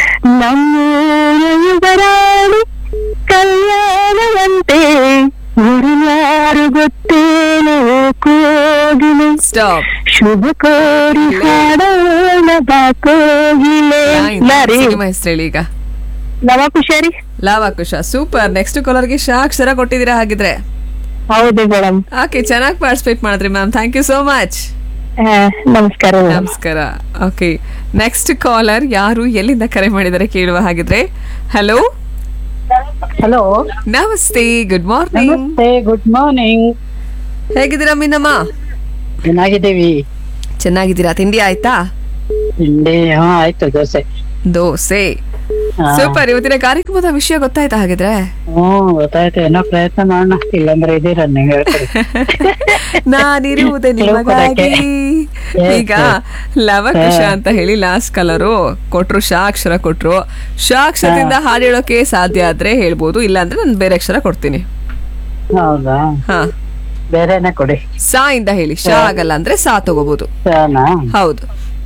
ನಮ್ಮೂರಾಣಿ ಕಲ್ಯಾಣವಂತೆ ಯಾರು ಗೊತ್ತೇನೋ ಕೋಗಿಲೆ ಸ್ಟಾಪ್ ಶುಭ ಕೋರಿ ಹಾಡೋಣ ಬಾ ಕೋಗಿಲೆ ಲಾರಿ ಸಿನಿಮಾ ಹೆಸರು ಹೇಳಿ ಈಗ ನವ ಖುಷಾರಿ ಲಾವಾಕುಶ ಸೂಪರ್ ನೆಕ್ಸ್ಟ್ ಕಾಲರ್ಗೆ ಶಾ ಅಕ್ಷರ ಕೊಟ್ಟಿದ್ದೀರಾ ಹಾಗಿದ್ರೆ ಹೌದು ಮೇಡಮ್ ಓಕೆ ಚೆನ್ನಾಗಿ ಪಾರ್ಟಿಸಿಪೇಟ್ ಮಾಡಿದ್ರಿ ma'am thank you so much ನಮಸ್ಕಾರ madam. ನಮಸ್ಕಾರ ಓಕೆ ನೆಕ್ಸ್ಟ್ ಕಾಲರ್ ಯಾರು ಎಲ್ಲಿಂದ ಕರೆ ಮಾಡಿದ್ದಾರೆ ಕೇಳುವ ಹಾಗಿದ್ರೆ ಹಲೋ ಹಲೋ ನಮಸ್ತೆ ಗುಡ್ ಮಾರ್ನಿಂಗ್ ನಮಸ್ತೆ ಗುಡ್ ಮಾರ್ನಿಂಗ್ ಹೇಗಿದ್ದೀರಾ ಮೀನಮ್ಮ ಚೆನ್ನಾಗಿದ್ದೀವಿ ಚೆನ್ನಾಗಿದ್ದೀರಾ ತಿಂಡಿ ಆಯ್ತಾ ತಿಂಡಿ ಹಾ ಆಯ್ತು ದೋಸೆ ದೋಸೆ ಹಾ. ಸೂಪರ್ ಇವತ್ತಿನ ಕಾರ್ಯಕ್ರಮದ ವಿಷಯ ಗೊತ್ತಾಯ್ತಾ ಹಾಗಿದ್ರೆ ಹ್ಮ್ ಗೊತ್ತಾಯ್ತು ಏನೋ ಪ್ರಯತ್ನ ಮಾಡೋಣ ಇಲ್ಲಾಂದ್ರೆ ಇದೀರ ನೀವು ಹೇಳ್ಕೊಡಿ ನಾನಿರುವುದೇ ನಿಮಗಾಗಿ Yes, ಈಗ yes. ಲವಕುಶ ಹಾ. ಅಂತ ಹೇಳಿ ಲಾಸ್ಟ್ ಕಲರು ಕೊಟ್ರು ಶಾ ಅಕ್ಷರ ಕೊಟ್ರು ಶಾ ಅಕ್ಷರದಿಂದ ಹಾಡು ಹೇಳೋಕೆ ಸಾಧ್ಯ ಆದ್ರೆ ಹೇಳ್ಬೋದು ಇಲ್ಲಾಂದ್ರೆ ನಾನು ಬೇರೆ ಅಕ್ಷರ ಕೊಡ್ತೀನಿ ಹೌದಾ ಹಾ ಬೇರೆನೆ ಕೊಡಿ ಸಾ ಇಂದ ಹೇಳಿ ಶಾ ಆಗಲ್ಲ ಅಂದ್ರೆ ಸಾ ತಗೋಬಹುದು ಸಾನಾ ಹೌದು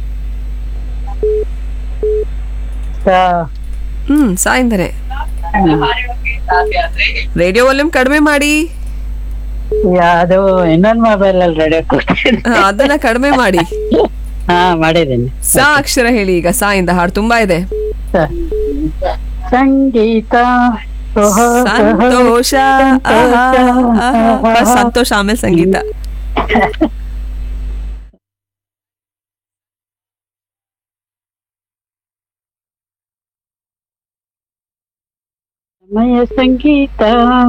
ಸಾ ಹ್ಮ್ ಸಾ ಇಂದನೆ ರೇಡಿಯೋ ವಾಲ್ಯೂಮ್ ಕಡಿಮೆ ಮಾಡಿ ಅದು ಇನ್ನೊಂದ್ ಮೊಬೈಲ್ ಅಲ್ಲಿ ರೆಡಿ ಕೊಡ್ತೀನಿ ಹಾ, ಅದನ್ನ ಕಡಿಮೆ ಮಾಡಿ ಹಾ ಮಾಡಿದ್ದೀನಿ ಸಾ ಅಕ್ಷರ ಹೇಳಿ ಈಗ ಸಾ ಇಂದ ಹಾಡು ತುಂಬಾ ಇದೆ ಸಂಗೀತ ಓಹೋ, ಸಂತೋಷ ಆಹಾ, ಆಹಾ. ಸಂತೋಷ. ಸಂತೋಷ ಆಮೇಲೆ ಸಂಗೀತ ಸಮಯ ಸಂಗೀತ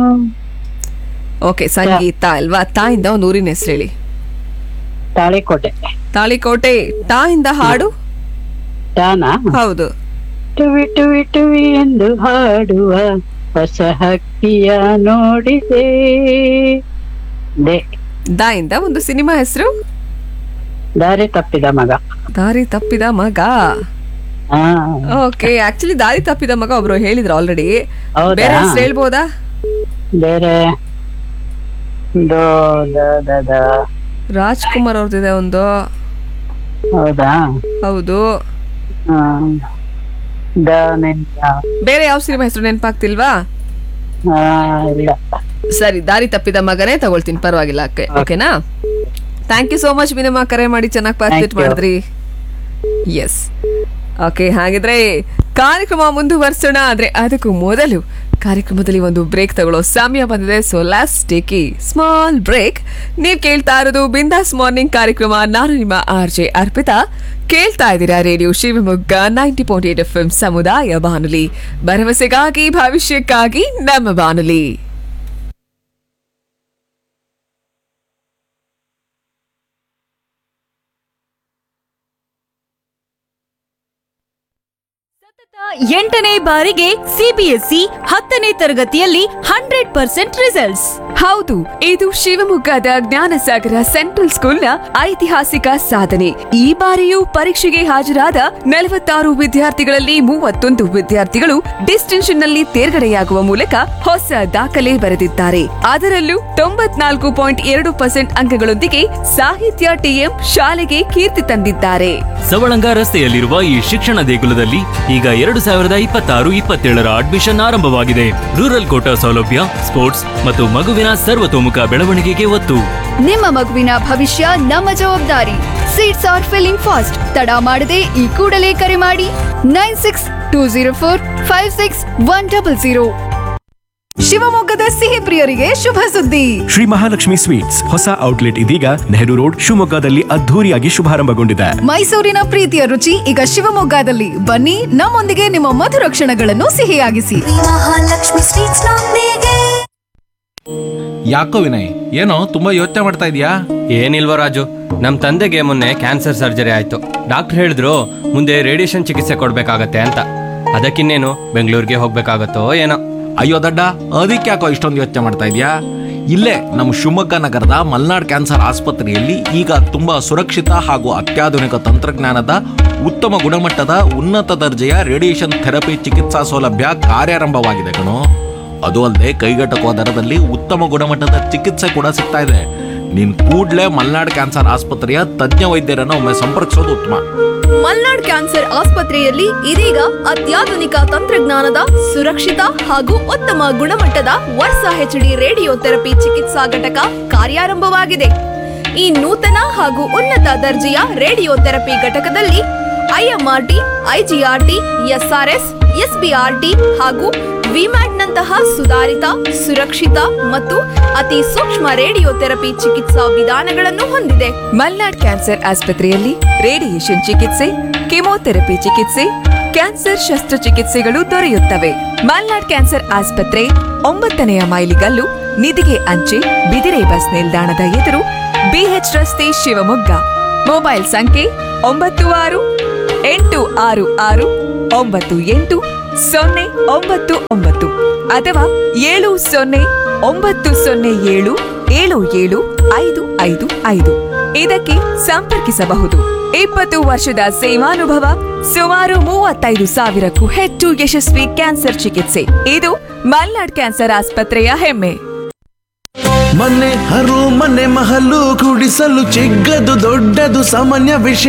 ಓಕೆ ಸಂಗೀತ ಅಲ್ವಾ ತಾ ಇಂದ ಒಂದು ಊರಿನ ಹೆಸರು ಹೇಳಿ ತಾಳಿಕೋಟೆ ತಾಳಿಕೋಟೆ ತಾ ಇಂದ ಹಾಡು ತಾನಾ ಹೌದು ಟುವಿ ಟುವಿ ಟುವಿ ಎಂದು ಹಾಡುವ ಹೊಸ ಹಕ್ಕಿಯ ನೋಡಿದೆ ದೆ ದಾ ಇಂದ ಒಂದು ಸಿನಿಮಾ ಹೆಸರು ದಾರಿ ತಪ್ಪಿದ ಮಗ ದಾರಿ ತಪ್ಪಿದ ಮಗ ಹಾ ಓಕೆ ಆಕ್ಚುಲಿ ದಾರಿ ತಪ್ಪಿದ ಮಗ ಒಬ್ರು ಹೇಳಿದ್ರು ಆಲ್ರೆಡಿ ಹೌದಾ? ಬೇರೆ ಹೆಸರು ಹೇಳ್ಬೋದಾ ಬೇರೆ ದೋ ದ ದ ದ. ರಾಜ್ಕುಮಾರ್ ಅವ್ರದ್ದಿದೆ ಒಂದು ಹೌದಾ ಹೌದು ಹಾ. ದ ನಿನ್ನ ಬೇರೆ ಯಾವ ಸಿನಿಮಾ ಹೆಸರು ನೆನಪಾಗ್ತಿಲ್ವಾ ಹಾ, ಇಲ್ಲ ಸರಿ ದಾರಿ ತಪ್ಪಿದ ಮಗನೇ ತಗೊಳ್ತೀನಿ ಪರವಾಗಿಲ್ಲ ಓಕೆ ಓಕೆನಾ ಥ್ಯಾಂಕ್ ಯು ಸೋ ಮಚ್ ವಿನಮ್ಮ ಕರೆ ಮಾಡಿ ಚೆನ್ನಾಗಿ ಪಾರ್ಟಿಸಿಪೇಟ್ Thank you. ಮಾಡಿದ್ರಿ ಎಸ್ ಓಕೆ ಹಾಗಿದ್ರೆ ಕಾರ್ಯಕ್ರಮ ಮುಂದುವರ್ಸೋಣ ಆದ್ರೆ ಅದಕ್ಕೂ ಮೊದಲು ಕಾರ್ಯಕ್ರಮದಲ್ಲಿ ಒಂದು ಬ್ರೇಕ್ ತಗೊಳ್ಳೋ ಸಮಯ ಬಂದಿದೆ so last take small break ನೀವು ಕೇಳ್ತಾ ಇರೋದು ಬಿಂದಾಸ್ ಮಾರ್ನಿಂಗ್ ಕಾರ್ಯಕ್ರಮ ನಾನು ನಿಮ್ಮ ಆರ್ ಜೆ ಅರ್ಪಿತಾ ಕೇಳ್ತಾ ಇದ್ದೀರಾ radio Shivamogga ninety point eight F M ಸಮುದಾಯ ಬಾನುಲಿ ಭರವಸೆಗಾಗಿ ಭವಿಷ್ಯಕ್ಕಾಗಿ ನಮ್ಮ ಬಾನುಲಿ ಎಂಟನೇ ಬಾರಿಗೆ ಸಿಬಿಎಸ್ಇ ಹತ್ತನೇ ತರಗತಿಯಲ್ಲಿ ಹಂಡ್ರೆಡ್ ಪರ್ಸೆಂಟ್ ರಿಸಲ್ಟ್ಸ್ ಹೌದು ಇದು ಶಿವಮೊಗ್ಗದ ಜ್ಞಾನಸಾಗರ ಸೆಂಟ್ರಲ್ ಸ್ಕೂಲ್ನ ಐತಿಹಾಸಿಕ ಸಾಧನೆ ಈ ಬಾರಿಯೂ ಪರೀಕ್ಷೆಗೆ ಹಾಜರಾದ ನಲವತ್ತಾರು ವಿದ್ಯಾರ್ಥಿಗಳಲ್ಲಿ ಮೂವತ್ತೊಂದು ವಿದ್ಯಾರ್ಥಿಗಳು ಡಿಸ್ಟಿಂಕ್ಷನ್ ನಲ್ಲಿ ತೇರ್ಗಡೆಯಾಗುವ ಮೂಲಕ ಹೊಸ ದಾಖಲೆ ಬರೆದಿದ್ದಾರೆ ಅದರಲ್ಲೂ ತೊಂಬತ್ನಾಲ್ಕು ಪಾಯಿಂಟ್ ಎರಡು ಪರ್ಸೆಂಟ್ ಅಂಕಗಳೊಂದಿಗೆ ಸಾಹಿತ್ಯ ಟಿಎಂ ಶಾಲೆಗೆ ಕೀರ್ತಿ ತಂದಿದ್ದಾರೆ ಸವಳಂಗ ರಸ್ತೆಯಲ್ಲಿರುವ ಈ ಶಿಕ್ಷಣ ದೇಗುಲದಲ್ಲಿ ಈಗ ಎರಡು ಸಾವಿರದ ಇಪ್ಪತ್ತಾರು ಇಪ್ಪತ್ತೇಳರ ಅಡ್ಮಿಷನ್ ಆರಂಭವಾಗಿದೆ ರೂರಲ್ ಕೋಟಾ ಸೌಲಭ್ಯ ಸ್ಪೋರ್ಟ್ಸ್ ಮತ್ತು ಮಗುವಿನ ಸರ್ವತೋಮುಖ ಬೆಳವಣಿಗೆಗೆ ಒತ್ತು ನಿಮ್ಮ ಮಗುವಿನ ಭವಿಷ್ಯ ನಮ್ಮ ಜವಾಬ್ದಾರಿ ಸೀಟ್ಸ್ ಆರ್ ಫಿಲ್ಲಿಂಗ್ ಫಾಸ್ಟ್ ತಡ ಮಾಡದೆ ಈ ಕೂಡಲೇ ಕರೆ ಮಾಡಿ nine six two zero four five six one double zero ಶಿವಮೊಗ್ಗದ ಸಿಹಿ ಪ್ರಿಯರಿಗೆ ಶುಭ ಸುದ್ದಿ ಶ್ರೀ ಮಹಾಲಕ್ಷ್ಮಿ ಸ್ವೀಟ್ಸ್ ಹೊಸ ಔಟ್ಲೆಟ್ ಇದೀಗ ನೆಹರು ರೋಡ್ ಶಿವಮೊಗ್ಗದಲ್ಲಿ ಅದ್ಧೂರಿಯಾಗಿ ಶುಭಾರಂಭಗೊಂಡಿದೆ ಮೈಸೂರಿನ ಪ್ರೀತಿಯ ರುಚಿ ಈಗ ಶಿವಮೊಗ್ಗದಲ್ಲಿ ಬನ್ನಿ ನಮ್ಮೊಂದಿಗೆ ನಿಮ್ಮ ಮಧುರ ಕ್ಷಣಗಳನ್ನು ಸಿಹಿಯಾಗಿಸಿ ಮಹಾಲಕ್ಷ್ಮಿ ಸ್ವೀಟ್ಸ್ ನೊಂದಿಗೆ ಯಾಕೋ ವಿನಯ್ ಏನೋ ತುಂಬಾ ಯೋಚನೆ ಮಾಡ್ತಾ ಇದೀಯಾ ಏನಿಲ್ವ ರಾಜು ನಮ್ಮ ತಂದೆಗೆ ಮೊನ್ನೆ ಕ್ಯಾನ್ಸರ್ ಸರ್ಜರಿ ಆಯ್ತು ಡಾಕ್ಟರ್ ಹೇಳಿದ್ರು ಮುಂದೆ ರೇಡಿಯೇಷನ್ ಚಿಕಿತ್ಸೆ ಕೊಡ್ಬೇಕಾಗತ್ತೆ ಅಂತ ಅದಕ್ಕಿನ್ನೇನು ಬೆಂಗಳೂರಿಗೆ ಹೋಗ್ಬೇಕಾಗತ್ತೋ ಏನೋ ಅಯ್ಯೋ ದಡ್ಡ ಅದಕ್ಕೆ ಯಾಕೋ ಇಷ್ಟೊಂದು ಯೋಚನೆ ಮಾಡ್ತಾ ಇದೀಯಾ ಇಲ್ಲೇ ನಮ್ಮ ಶಿವಮೊಗ್ಗ ನಗರದ ಮಲ್ನಾಡ್ ಕ್ಯಾನ್ಸರ್ ಆಸ್ಪತ್ರೆಯಲ್ಲಿ ಈಗ ತುಂಬಾ ಸುರಕ್ಷಿತ ಹಾಗೂ ಅತ್ಯಾಧುನಿಕ ತಂತ್ರಜ್ಞಾನದ ಉತ್ತಮ ಗುಣಮಟ್ಟದ ಉನ್ನತ ದರ್ಜೆಯ ರೇಡಿಯೇಷನ್ ಥೆರಪಿ ಚಿಕಿತ್ಸಾ ಸೌಲಭ್ಯ ಕಾರ್ಯಾರಂಭವಾಗಿದೆ ಕಣೋ ಅದು ಅಲ್ಲದೆ ಕೈಗೆಟಕುವ ದರದಲ್ಲಿ ಉತ್ತಮ ಗುಣಮಟ್ಟದ ಚಿಕಿತ್ಸೆ ಕೂಡ ಸಿಗ್ತಾ ಇದೆ ನೀನ್ ಕೂಡ್ಲೇ ಮಲ್ನಾಡ್ ಕ್ಯಾನ್ಸರ್ ಆಸ್ಪತ್ರೆಯ ತಜ್ಞ ವೈದ್ಯರನ್ನು ಒಮ್ಮೆ ಸಂಪರ್ಕಿಸೋದು ಉತ್ತಮ ಮಲ್ನಾಡ್ ಕ್ಯಾನ್ಸರ್ ಆಸ್ಪತ್ರೆಯಲ್ಲಿ ಇದೀಗ ಅತ್ಯಾಧುನಿಕ ತಂತ್ರಜ್ಞಾನದ ಸುರಕ್ಷಿತ ಹಾಗೂ ಉತ್ತಮ ಗುಣಮಟ್ಟದ ವರ್ಸ ಹೆಚ್ಡಿ ರೇಡಿಯೋ ಥೆರಪಿ ಚಿಕಿತ್ಸಾ ಘಟಕ ಕಾರ್ಯಾರಂಭವಾಗಿದೆ ಈ ನೂತನ ಹಾಗೂ ಉನ್ನತ ದರ್ಜೆಯ ರೇಡಿಯೋ ಥೆರಪಿ ಘಟಕದಲ್ಲಿ ಐಎಂಆರ್ಟಿ ಐಜಿಆರ್ಟಿ ಎಸ್ಆರ್ಎಸ್ ಎಸ್ಬಿಆರ್ಟಿ ಹಾಗೂ ವಿಮ್ಯಾಟ್ನಂತಹ ಸುಧಾರಿತ ಸುರಕ್ಷಿತ ಮತ್ತು ಅತಿ ಸೂಕ್ಷ್ಮ ರೇಡಿಯೋ ಥೆರಪಿ ಚಿಕಿತ್ಸಾ ವಿಧಾನಗಳನ್ನು ಹೊಂದಿದೆ ಮಲ್ನಾಡ್ ಕ್ಯಾನ್ಸರ್ ಆಸ್ಪತ್ರೆಯಲ್ಲಿ ರೇಡಿಯೇಷನ್ ಚಿಕಿತ್ಸೆ ಕೆಮೊಥೆರಪಿ ಚಿಕಿತ್ಸೆ ಕ್ಯಾನ್ಸರ್ ಶಸ್ತ್ರಚಿಕಿತ್ಸೆಗಳು ದೊರೆಯುತ್ತವೆ ಮಲ್ನಾಡ್ ಕ್ಯಾನ್ಸರ್ ಆಸ್ಪತ್ರೆ ಒಂಬತ್ತನೆಯ ಮೈಲಿಗಲ್ಲು ನಿಧಿಗೆ ಅಂಚೆ ಬಿದಿರೆ ಬಸ್ ನಿಲ್ದಾಣದ ಎದುರು ಬಿಎಚ್ ರಸ್ತೆ ಶಿವಮೊಗ್ಗ ಮೊಬೈಲ್ ಸಂಖ್ಯೆ ಒಂಬತ್ತು ಆರು ಎಂಟು ಆರು ಆರು ಒಂಬತ್ತು ಎಂಟು ಸೊನ್ನೆ ಒಂಬತ್ತು ಒಂಬತ್ತು ಅಥವಾ ಏಳು ಸೊನ್ನೆ ಒಂಬತ್ತು ಸೊನ್ನೆ ಏಳು ಏಳು ಏಳು ಐದು ಐದು ಐದು ಇದಕ್ಕೆ ಸಂಪರ್ಕಿಸಬಹುದು ಇಪ್ಪತ್ತು ವರ್ಷದ ಸೇವಾನುಭವ ಸುಮಾರು ಮೂವತ್ತೈದು ಸಾವಿರಕ್ಕೂ ಹೆಚ್ಚು ಯಶಸ್ವಿ ಕ್ಯಾನ್ಸರ್ ಚಿಕಿತ್ಸೆ ಇದು ಮಲ್ನಾಡ್ ಕ್ಯಾನ್ಸರ್ ಆಸ್ಪತ್ರೆಯ ಹೆಮ್ಮೆ ಮನೆ ಹರು ಮನೆ ಮಹಲು ಕುಡಿಸಲು ಚಿಕ್ಕದು ದೊಡ್ಡದು ಸಾಮಾನ್ಯ ವಿಷಯ